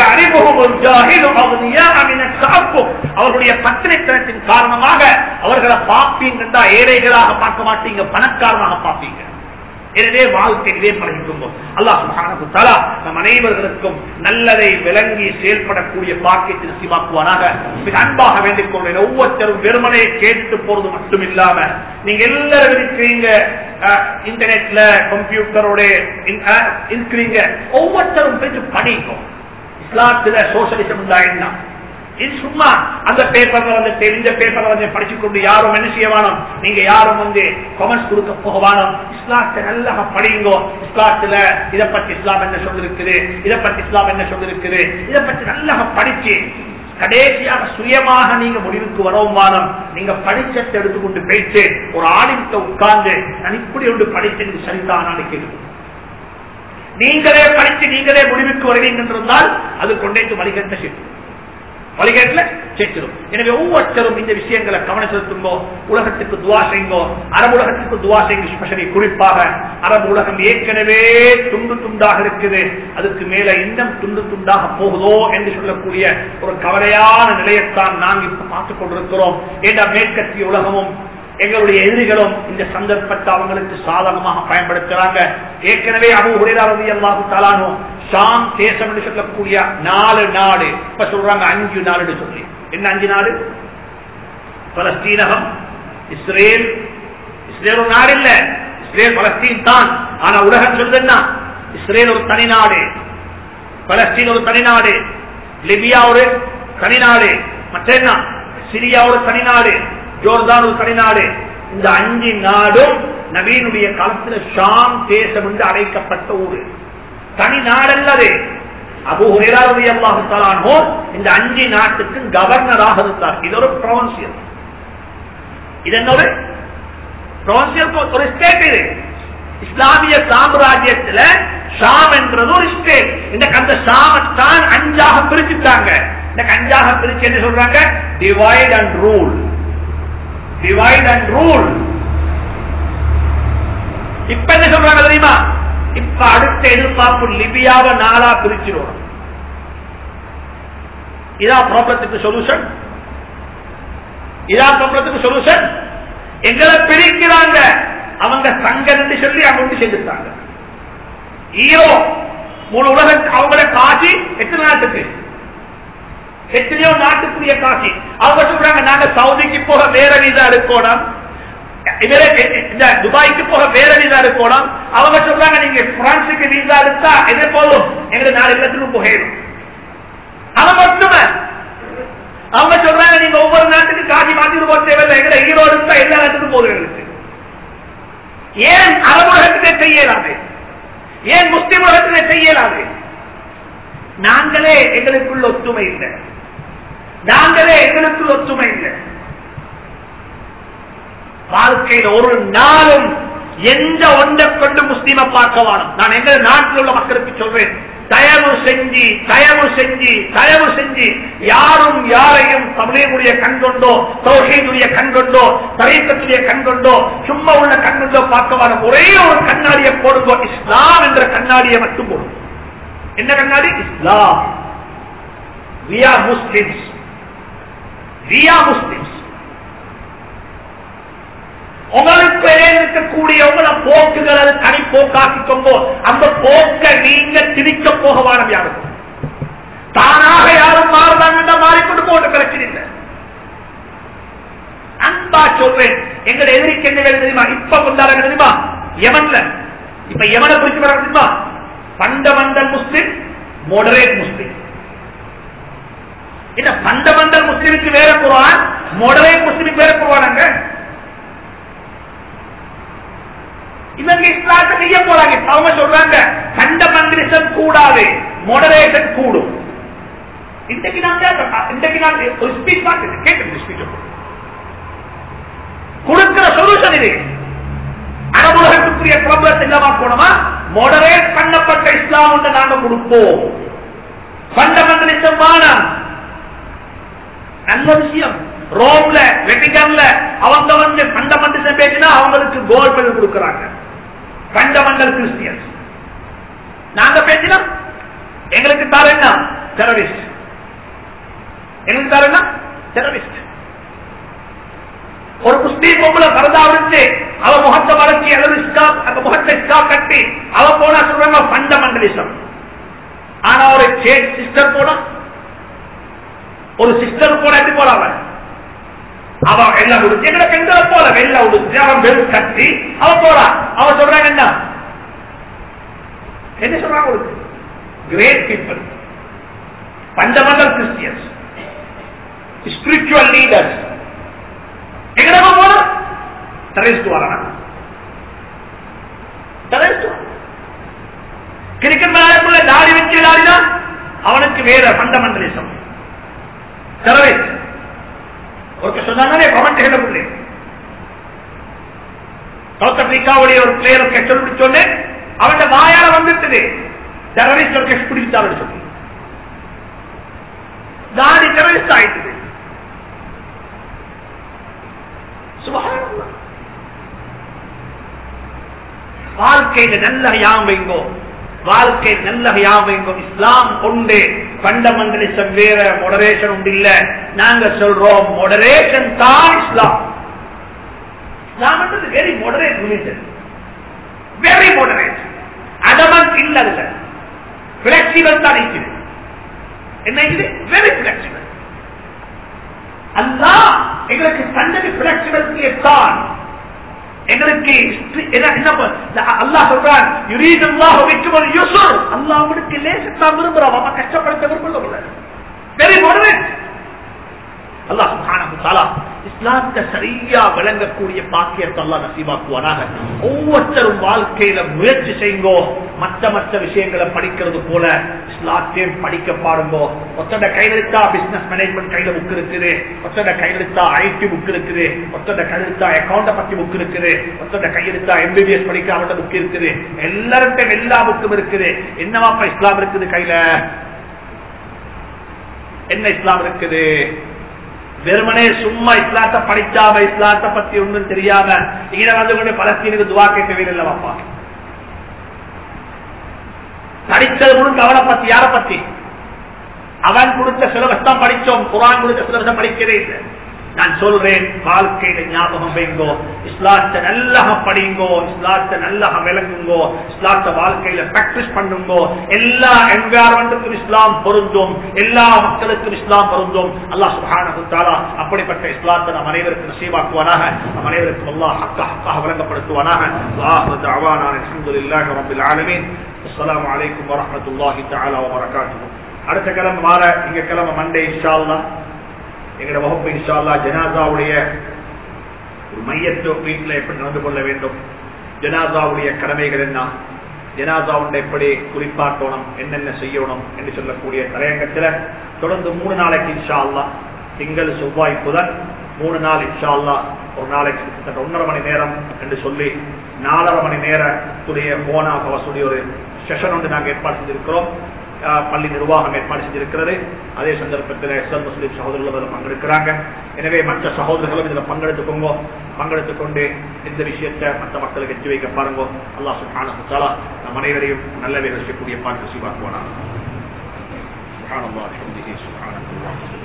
அவர்களுடைய பத்திரித்தனத்தின் காரணமாக அவர்களை பார்ப்பீங்கன்னா ஏழைகளாக பார்க்க மாட்டீங்க பணக்காரனாக பார்ப்பீங்க எனவே வாழ்க்கையிலே பழகிக்கொண்டோ அல்லாஹ் சுப்ஹானஹு தஆலா நம் அனைவர்களுக்கும் நல்லதை விளங்கி செயல்படக்கூடிய பாக்கியத்தில் சிவாக்குவானாக மிக அன்பாக வேண்டிக் கொள்வேன் ஒவ்வொருத்தரும் வெறுமனை கேட்டு போறது மட்டும் இல்லாம நீங்க எல்லாரும் இருக்கிறீங்க அஹ், இன்டர்நெட்ல கம்ப்யூட்டரோட இன்- அஹ், இருக்கிறீங்க ஒவ்வொருத்தரும் போயிட்டு படிக்கும் இஸ்லாத்துல சோசியலிசம் இருந்தா என்ன இது சும்மா அந்த பேப்பர்ல வந்து தெரிஞ்ச பேப்பர்ல வந்து படிச்சு கொண்டு யாரும் என்ன செய்ய வேணும் நீங்க யாரும் வந்து கமெண்ட்ஸ் கொடுக்க போக வேணும் இஸ்லாத்தை நல்லா படிங்கோ இஸ்லாத்துல இத பத்தி இஸ்லாம் என்ன சொல்லிருக்குது இத பத்தி இஸ்லாம் என்ன சொல்லிருக்குது இத பத்தி நல்லா படிச்சு கடைசியாக சுயமாக நீங்க முடிவுக்கு வரவும் வானம் நீங்க படிச்சத்தை எடுத்துக்கொண்டு போயிட்டு ஒரு ஆடிட்ட உட்கார்ந்து நான் இப்படி ஒன்று படிச்சேன் சரிதான் கேட்கும் நீங்களே படிச்சு நீங்களே முடிவுக்கு வருவீங்க என்றால் அது கொண்டேட்டு வழிகட்ட சேர்த்து வழிகேட்டில் சேர்த்திடும் எனவே ஒவ்வொருத்தரும் இந்த விஷயங்களை கவனம் செலுத்துங்கோ உலகத்துக்கு துவா செய்யுங்கோ அரபு உலகத்துக்கு துவா செய்யுங்க ஸ்பெஷலி குறிப்பாக அரபு உலகம் ஏற்கனவே துண்டு துண்டாக இருக்குது அதுக்கு மேல இன்னும் துண்டு துண்டாக போகுதோ என்று சொல்லக்கூடிய ஒரு கவலையான நிலையத்தான் நாங்கள் இப்ப பார்த்துக் கொண்டிருக்கிறோம் ஏன்னா மேற்கத்திய உலகமும் எங்களுடைய எதிரிகளும் இந்த சந்தர்ப்பத்தை அவங்களுக்கு சாதகமாக பயன்படுத்துறாங்க ஏற்கனவே அபு உரையாளர் அல்லாஹு தாலானோ ஷாம் தேசம் என்று சொல்லக்கூடிய நாலு நாடு இப்ப சொல்றாங்க அஞ்சு நாடு சொல்லி என்ன அஞ்சு நாடு பலஸ்தீனகம் இஸ்ரேல் இஸ்ரேல் ஒரு நாடு இல்ல இஸ்ரேல் பலஸ்தீன் தான் ஆனா உலகம் சொல்லுன்னா இஸ்ரேல் ஒரு தனி நாடு பலஸ்தீன் ஒரு தனி நாடு லிபியா ஒரு தனி நாடு மற்ற என்ன சிரியா ஒரு தனி நாடு ஜோர்தான் ஒரு தனி நாடு இந்த அஞ்சு நாடும் நவீனுடைய காலத்தில் ஷாம் தேசம் என்று அழைக்கப்பட்ட ஊரு தனி நாடல்லது அபு ஹுரேராவுடைய அல்லாஹாலோ இந்த அஞ்சு நாட்டுக்கு கவர்னராக இருந்தார் இது ஒரு ப்ரொவன்சியல் இது என்ன ஒரு ப்ரொவன்சியல் ஒரு ஸ்டேட் இது இஸ்லாமிய சாம்ராஜ்யத்தில் ஷாம் என்றது ஒரு ஸ்டேட் இந்த அந்த ஷாமத்தான் அஞ்சாக பிரிச்சுட்டாங்க இந்த அஞ்சாக பிரிச்சு என்ன சொல்றாங்க divide and rule divide and rule இப்ப என்ன சொல்றாங்க தெரியுமா இப்ப அடுத்த எதிர்பார்ப்பு லிபியாவை நாளா பிரிச்சிருவோம் இதான் ப்ராப்ளத்துக்கு சொல்யூஷன் இதான் ப்ராப்ளத்துக்கு சொல்யூஷன் எங்களை பிரிக்கிறாங்க அவங்க சங்கன்னு சொல்லி அவங்க செஞ்சுட்டாங்க ஈரோ முழு உலக அவங்கள காசி எத்தனை நாட்டுக்கு எத்தனையோ நாட்டுக்குரிய காசி அவங்க சொல்றாங்க நாங்க சவுதிக்கு போக வேற வீசா எடுக்கணும் இந்த துபாய்க்கு போக வேற வீசா எடுக்கணும் அவங்க சொல்றாங்க நீங்க பிரான்சுக்கு வீசா எடுத்தா இதே போதும் எங்க நாலு இடத்துக்கும் போயிடும் அது மட்டுமே அவங்க சொல்றாங்க நீங்க ஒவ்வொரு நாட்டுக்கு காசி மாத்தி போக தேவையில்லை எங்களை ஈரோ எடுத்தா எல்லா நாட்டுக்கும் போதும் எங்களுக்கு ஏன் அரபுலகத்திலே செய்யலாது ஏன் முஸ்லிம் உலகத்திலே செய்யலாது நாங்களே எங்களுக்குள்ள ஒத்துமை இல்லை நாங்களே எங்களுக்குள்ள ஒத்துமை இல்லை வாழ்க்கையில் ஒரு நாளும் எந்த ஒன்றை கொண்டு முஸ்லீமை பார்க்க வேணும் நான் எங்க நாட்டில் உள்ள மக்களுக்கு சொல்றேன் தயவு செஞ்சு தயவு செஞ்சு தயவு செஞ்சு யாரும் யாரையும் தமிழனுடைய கண் கொண்டோ தௌஹீதுடைய கண் கொண்டோ தரீக்கத்துடைய கண் கொண்டோ சும்மா உள்ள கண் கொண்டோ பார்க்க வேணும் ஒரே ஒரு கண்ணாடியை போடுங்கோ இஸ்லாம் என்ற கண்ணாடியை மட்டும் போடும் என்ன கண்ணாடி இஸ்லாம் we are muslims we are muslims உங்களுக்கு இருக்கக்கூடிய உங்களோட போக்குகள் அது தனி போக்காக்கிக்கோங்க அந்த போக்க நீங்க திணிக்க போக வாரம் யாரும் தானாக யாரும் மாறுதாங்க மாறிக்கொண்டு போட்ட பிரச்சனை இல்லை அன்பா சொல்றேன் எங்களை எதிரிக்கு என்ன வேலை தெரியுமா இப்ப கொண்டாடுங்க தெரியுமா யமன்ல இப்ப யமனை குறித்து வர தெரியுமா பண்டமண்டல் முஸ்லிம் மோடரேட் முஸ்லிம் இந்த பண்டமண்டல் முஸ்லிமுக்கு வேற குருவான் மோடரேட் முஸ்லிமுக்கு வேற குருவானாங்க இவங்க இஸ்லாத்தை செய்ய போறாங்க அவங்க சொல்றாங்க ஃபண்டமெண்டலிசம் கூடாது மொடரேஷன் கூடும் இன்றைக்கு நான் இன்றைக்கு நான் ஒரு ஸ்பீச் பார்த்து கேட்டு ஸ்பீச் கொடுக்கிற சொல்யூஷன் இது அரபுலகத்துக்குரிய ப்ராப்ளம் என்னவா போனோமா மொடரேட் பண்ணப்பட்ட இஸ்லாம் ஒன்று நாங்க கொடுப்போம் ஃபண்டமெண்டலிசம் வேணாம் நல்ல விஷயம் ரோம்ல வெட்டிகன்ல அவங்க வந்து ஃபண்டமெண்டலிசம் பேசினா அவங்களுக்கு கோல்ட் மெடல் கொடுக்கறாங்க ஃபண்டமெண்டல் கிறிஸ்டியன்ஸ் நாங்க பேசினா எங்களுக்கு தர என்ன டெரரிஸ்ட் எங்களுக்கு தர என்ன டெரரிஸ்ட் ஒரு முஸ்லீம் பொம்பளை பரதா விடுத்து அவ முகத்தை வளர்ச்சி அல்லது அந்த முகத்தை ஸ்காப் கட்டி அவ போனா சொல்றாங்க ஃபண்டமெண்டலிசம் ஆனா ஒரு சிஸ்டர் போனா ஒரு சிஸ்டர் போன எப்படி போறாங்க அவன் எல்லாம் உடுத்தி எங்களை பெண்களை போல வெள்ள உடுத்தி அவன் வெறும் கட்டி அவன் போறான் அவன் சொல்றாங்க என்ன என்ன சொல்றாங்க உனக்கு great people fundamental Christians spiritual leaders எங்கடா போல டெரரிஸ்ட் வரான் டெரரிஸ்ட் கிரிக்கெட் விளையாட்டுக்குள்ள தாடி வச்சு விளையாடினா அவனுக்கு வேற ஃபண்டமெண்டலிசம் டெரரிஸ்ட் ஒருத்தர் சொன்னாங்க கமெண்ட் எழுதவில்லை சவுத் ஆப்பிரிக்காவுடைய ஒரு பிளேயர் கெட்டல் சொன்னேன் அவன் வாயால வந்துட்டது டெரரிஸ்ட் பிடித்தாரு சொல்லி தாடி டெரரிஸ்ட் ஆயிட்டுது சுபஹானல்லாஹ். வாழ்க்கையில நல்ல யாம் வைங்கோ வாழ்க்கை நல்ல யாம் வைங்கோ இஸ்லாம் உண்டு ஃபண்டமெண்டலிசம் வேற மொடரேஷன் உண்டு இல்ல நாங்க சொல்றோம் மொடரேஷன் தான் Islam Islam very moderate religion very moderate adamant இல்ல அதுல பிளெக்சிபிள் தான் இருக்குது என்ன இது வெரி பிளெக்சிபிள் அல்லாஹ் எங்களுக்கு தந்தது பிளெக்சிபிலிட்டியை தான் எங்களுக்கு என்ன- என்ன ப- அல்லாஹ் சொல்றான் யுரீது அல்லாஹ் பிக்கும் யுஸ்ர் அல்லாஹ் உங்களுக்கு லேசத்தான் விரும்புறான் அவன் கஷ்டப்படுத்த விரும்பல வெரி மோடரேட் அல்லாஹ் சுப்ஹானஹு வ தஆலா இஸ்லாத்தை சரியா விளங்கக்கூடிய பாக்கியத்தை அல்லாஹ் நசீபாக்குவானாக ஒவ்வொருத்தரும் வாழ்க்கையில முயற்சி செய்யுங்கோ மற்ற மற்ற விஷயங்களை படிக்கிறது போல இஸ்லாத்தையும் படிக்க பாருங்கோ ஒத்தட கையில் எடுத்தா பிசினஸ் மேனேஜ்மெண்ட் கையில புக் இருக்குது ஒத்தட கையில் எடுத்தா ஐடி புக் இருக்குது ஒத்தட கையில் எடுத்தா அக்கௌண்ட பத்தி புக் இருக்குது ஒத்தட கையில் எடுத்தா எம்பிபிஎஸ் படிக்க அவட்ட புக் இருக்குது எல்லாருக்கும் எல்லா புக்கும் இருக்குது என்னவாப்பா இஸ்லாம் இருக்குது கையில என்ன இஸ்லாம் இருக்குது வெறுமனே சும்மா இஸ்லாத்தை படிச்சாம இஸ்லாத்தை பத்தி ஒண்ணும் தெரியாம இங்க வந்து கொண்டு பலஸ்தீனுக்கு துவா கேட்க வேண்டிய வாப்பா படிச்சது முழுக்க அவனை பத்தி யார பத்தி அவன் கொடுத்த சிலபஸ் தான் படிச்சோம் குரான் கொடுத்த சிலபஸ் படிக்கவே இல்லை நான் சொல்றேன் வாழ்க்கையில ஞாபகம் வைங்கோ இஸ்லாத்தை நல்லா படிங்கோ இஸ்லாத்தை நல்லா விளங்குங்கோ இஸ்லாத்தை வாழ்க்கையில பிராக்டிஸ் பண்ணுங்கோ எல்லா என்வாரன்மெண்ட்டுக்கும் இஸ்லாம் பொருந்தும் எல்லா மக்களுக்கும் இஸ்லாம் பொருந்தும் அல்லாஹ் சுப்ஹானஹு தஆலா அப்படிப்பட்ட இஸ்லாத்தை நம் அனைவருக்கும் நசீபாக்குவானாக நம் அனைவருக்கும் அல்லாஹ் ஹக்க ஹக்காக விளங்கப்படுத்துவானாக வாஹு தஅவானா அல்ஹம்துலில்லாஹி ரப்பில் ஆலமீன் அஸ்ஸலாமு அலைக்கும் வரஹ்மத்துல்லாஹி தஆலா வபரகாத்துஹு அடுத்த கிழமை வார இங்க கிழமை மண்டே இன்ஷா அல்லாஹ் எங்களோட வகுப்பு இன்ஷால்லா ஜனாசாவுடைய ஒரு மையத்து வீட்டில் எப்படி நடந்து கொள்ள வேண்டும் ஜனாசாவுடைய கடமைகள் என்ன ஜனாசாவுடைய எப்படி குறிப்பாட்டணும் என்னென்ன செய்யணும் என்று சொல்லக்கூடிய தலையங்கத்தில் தொடர்ந்து மூணு நாளைக்கு இன்ஷா அல்லா திங்கள் செவ்வாய் புதன் மூணு நாள் இன்ஷா அல்லா ஒரு நாளைக்கு கிட்டத்தட்ட ஒன்றரை மணி நேரம் என்று சொல்லி நாலரை மணி நேரத்துடைய போனா கவசுடைய ஒரு செஷன் ஒன்று நாங்கள் ஏற்பாடு செஞ்சிருக்கிறோம் அஹ் பள்ளி நிர்வாகம் ஏற்பாடு செஞ்சிருக்கிறது அதே சந்தர்ப்பத்தில் எஸ்எல் முஸ்லீம் சகோதரர்கள் அதில் பங்கெடுக்கிறாங்க எனவே மற்ற சகோதரர்களும் இதில் பங்கெடுத்துக்கோங்க பங்கெடுத்துக் கொண்டு இந்த விஷயத்தை மற்ற மக்களுக்கு எத்தி வைக்க பாருங்க அல்லாஹ் சுப்ஹானஹு வ தஆலா நம் அனைவரையும் நல்ல வேலை செய்யக்கூடிய பார்த்து சிவாக்குவானா சுப்ஹானல்லாஹ் வபிஹம்திஹி சுப்ஹானல்லாஹ்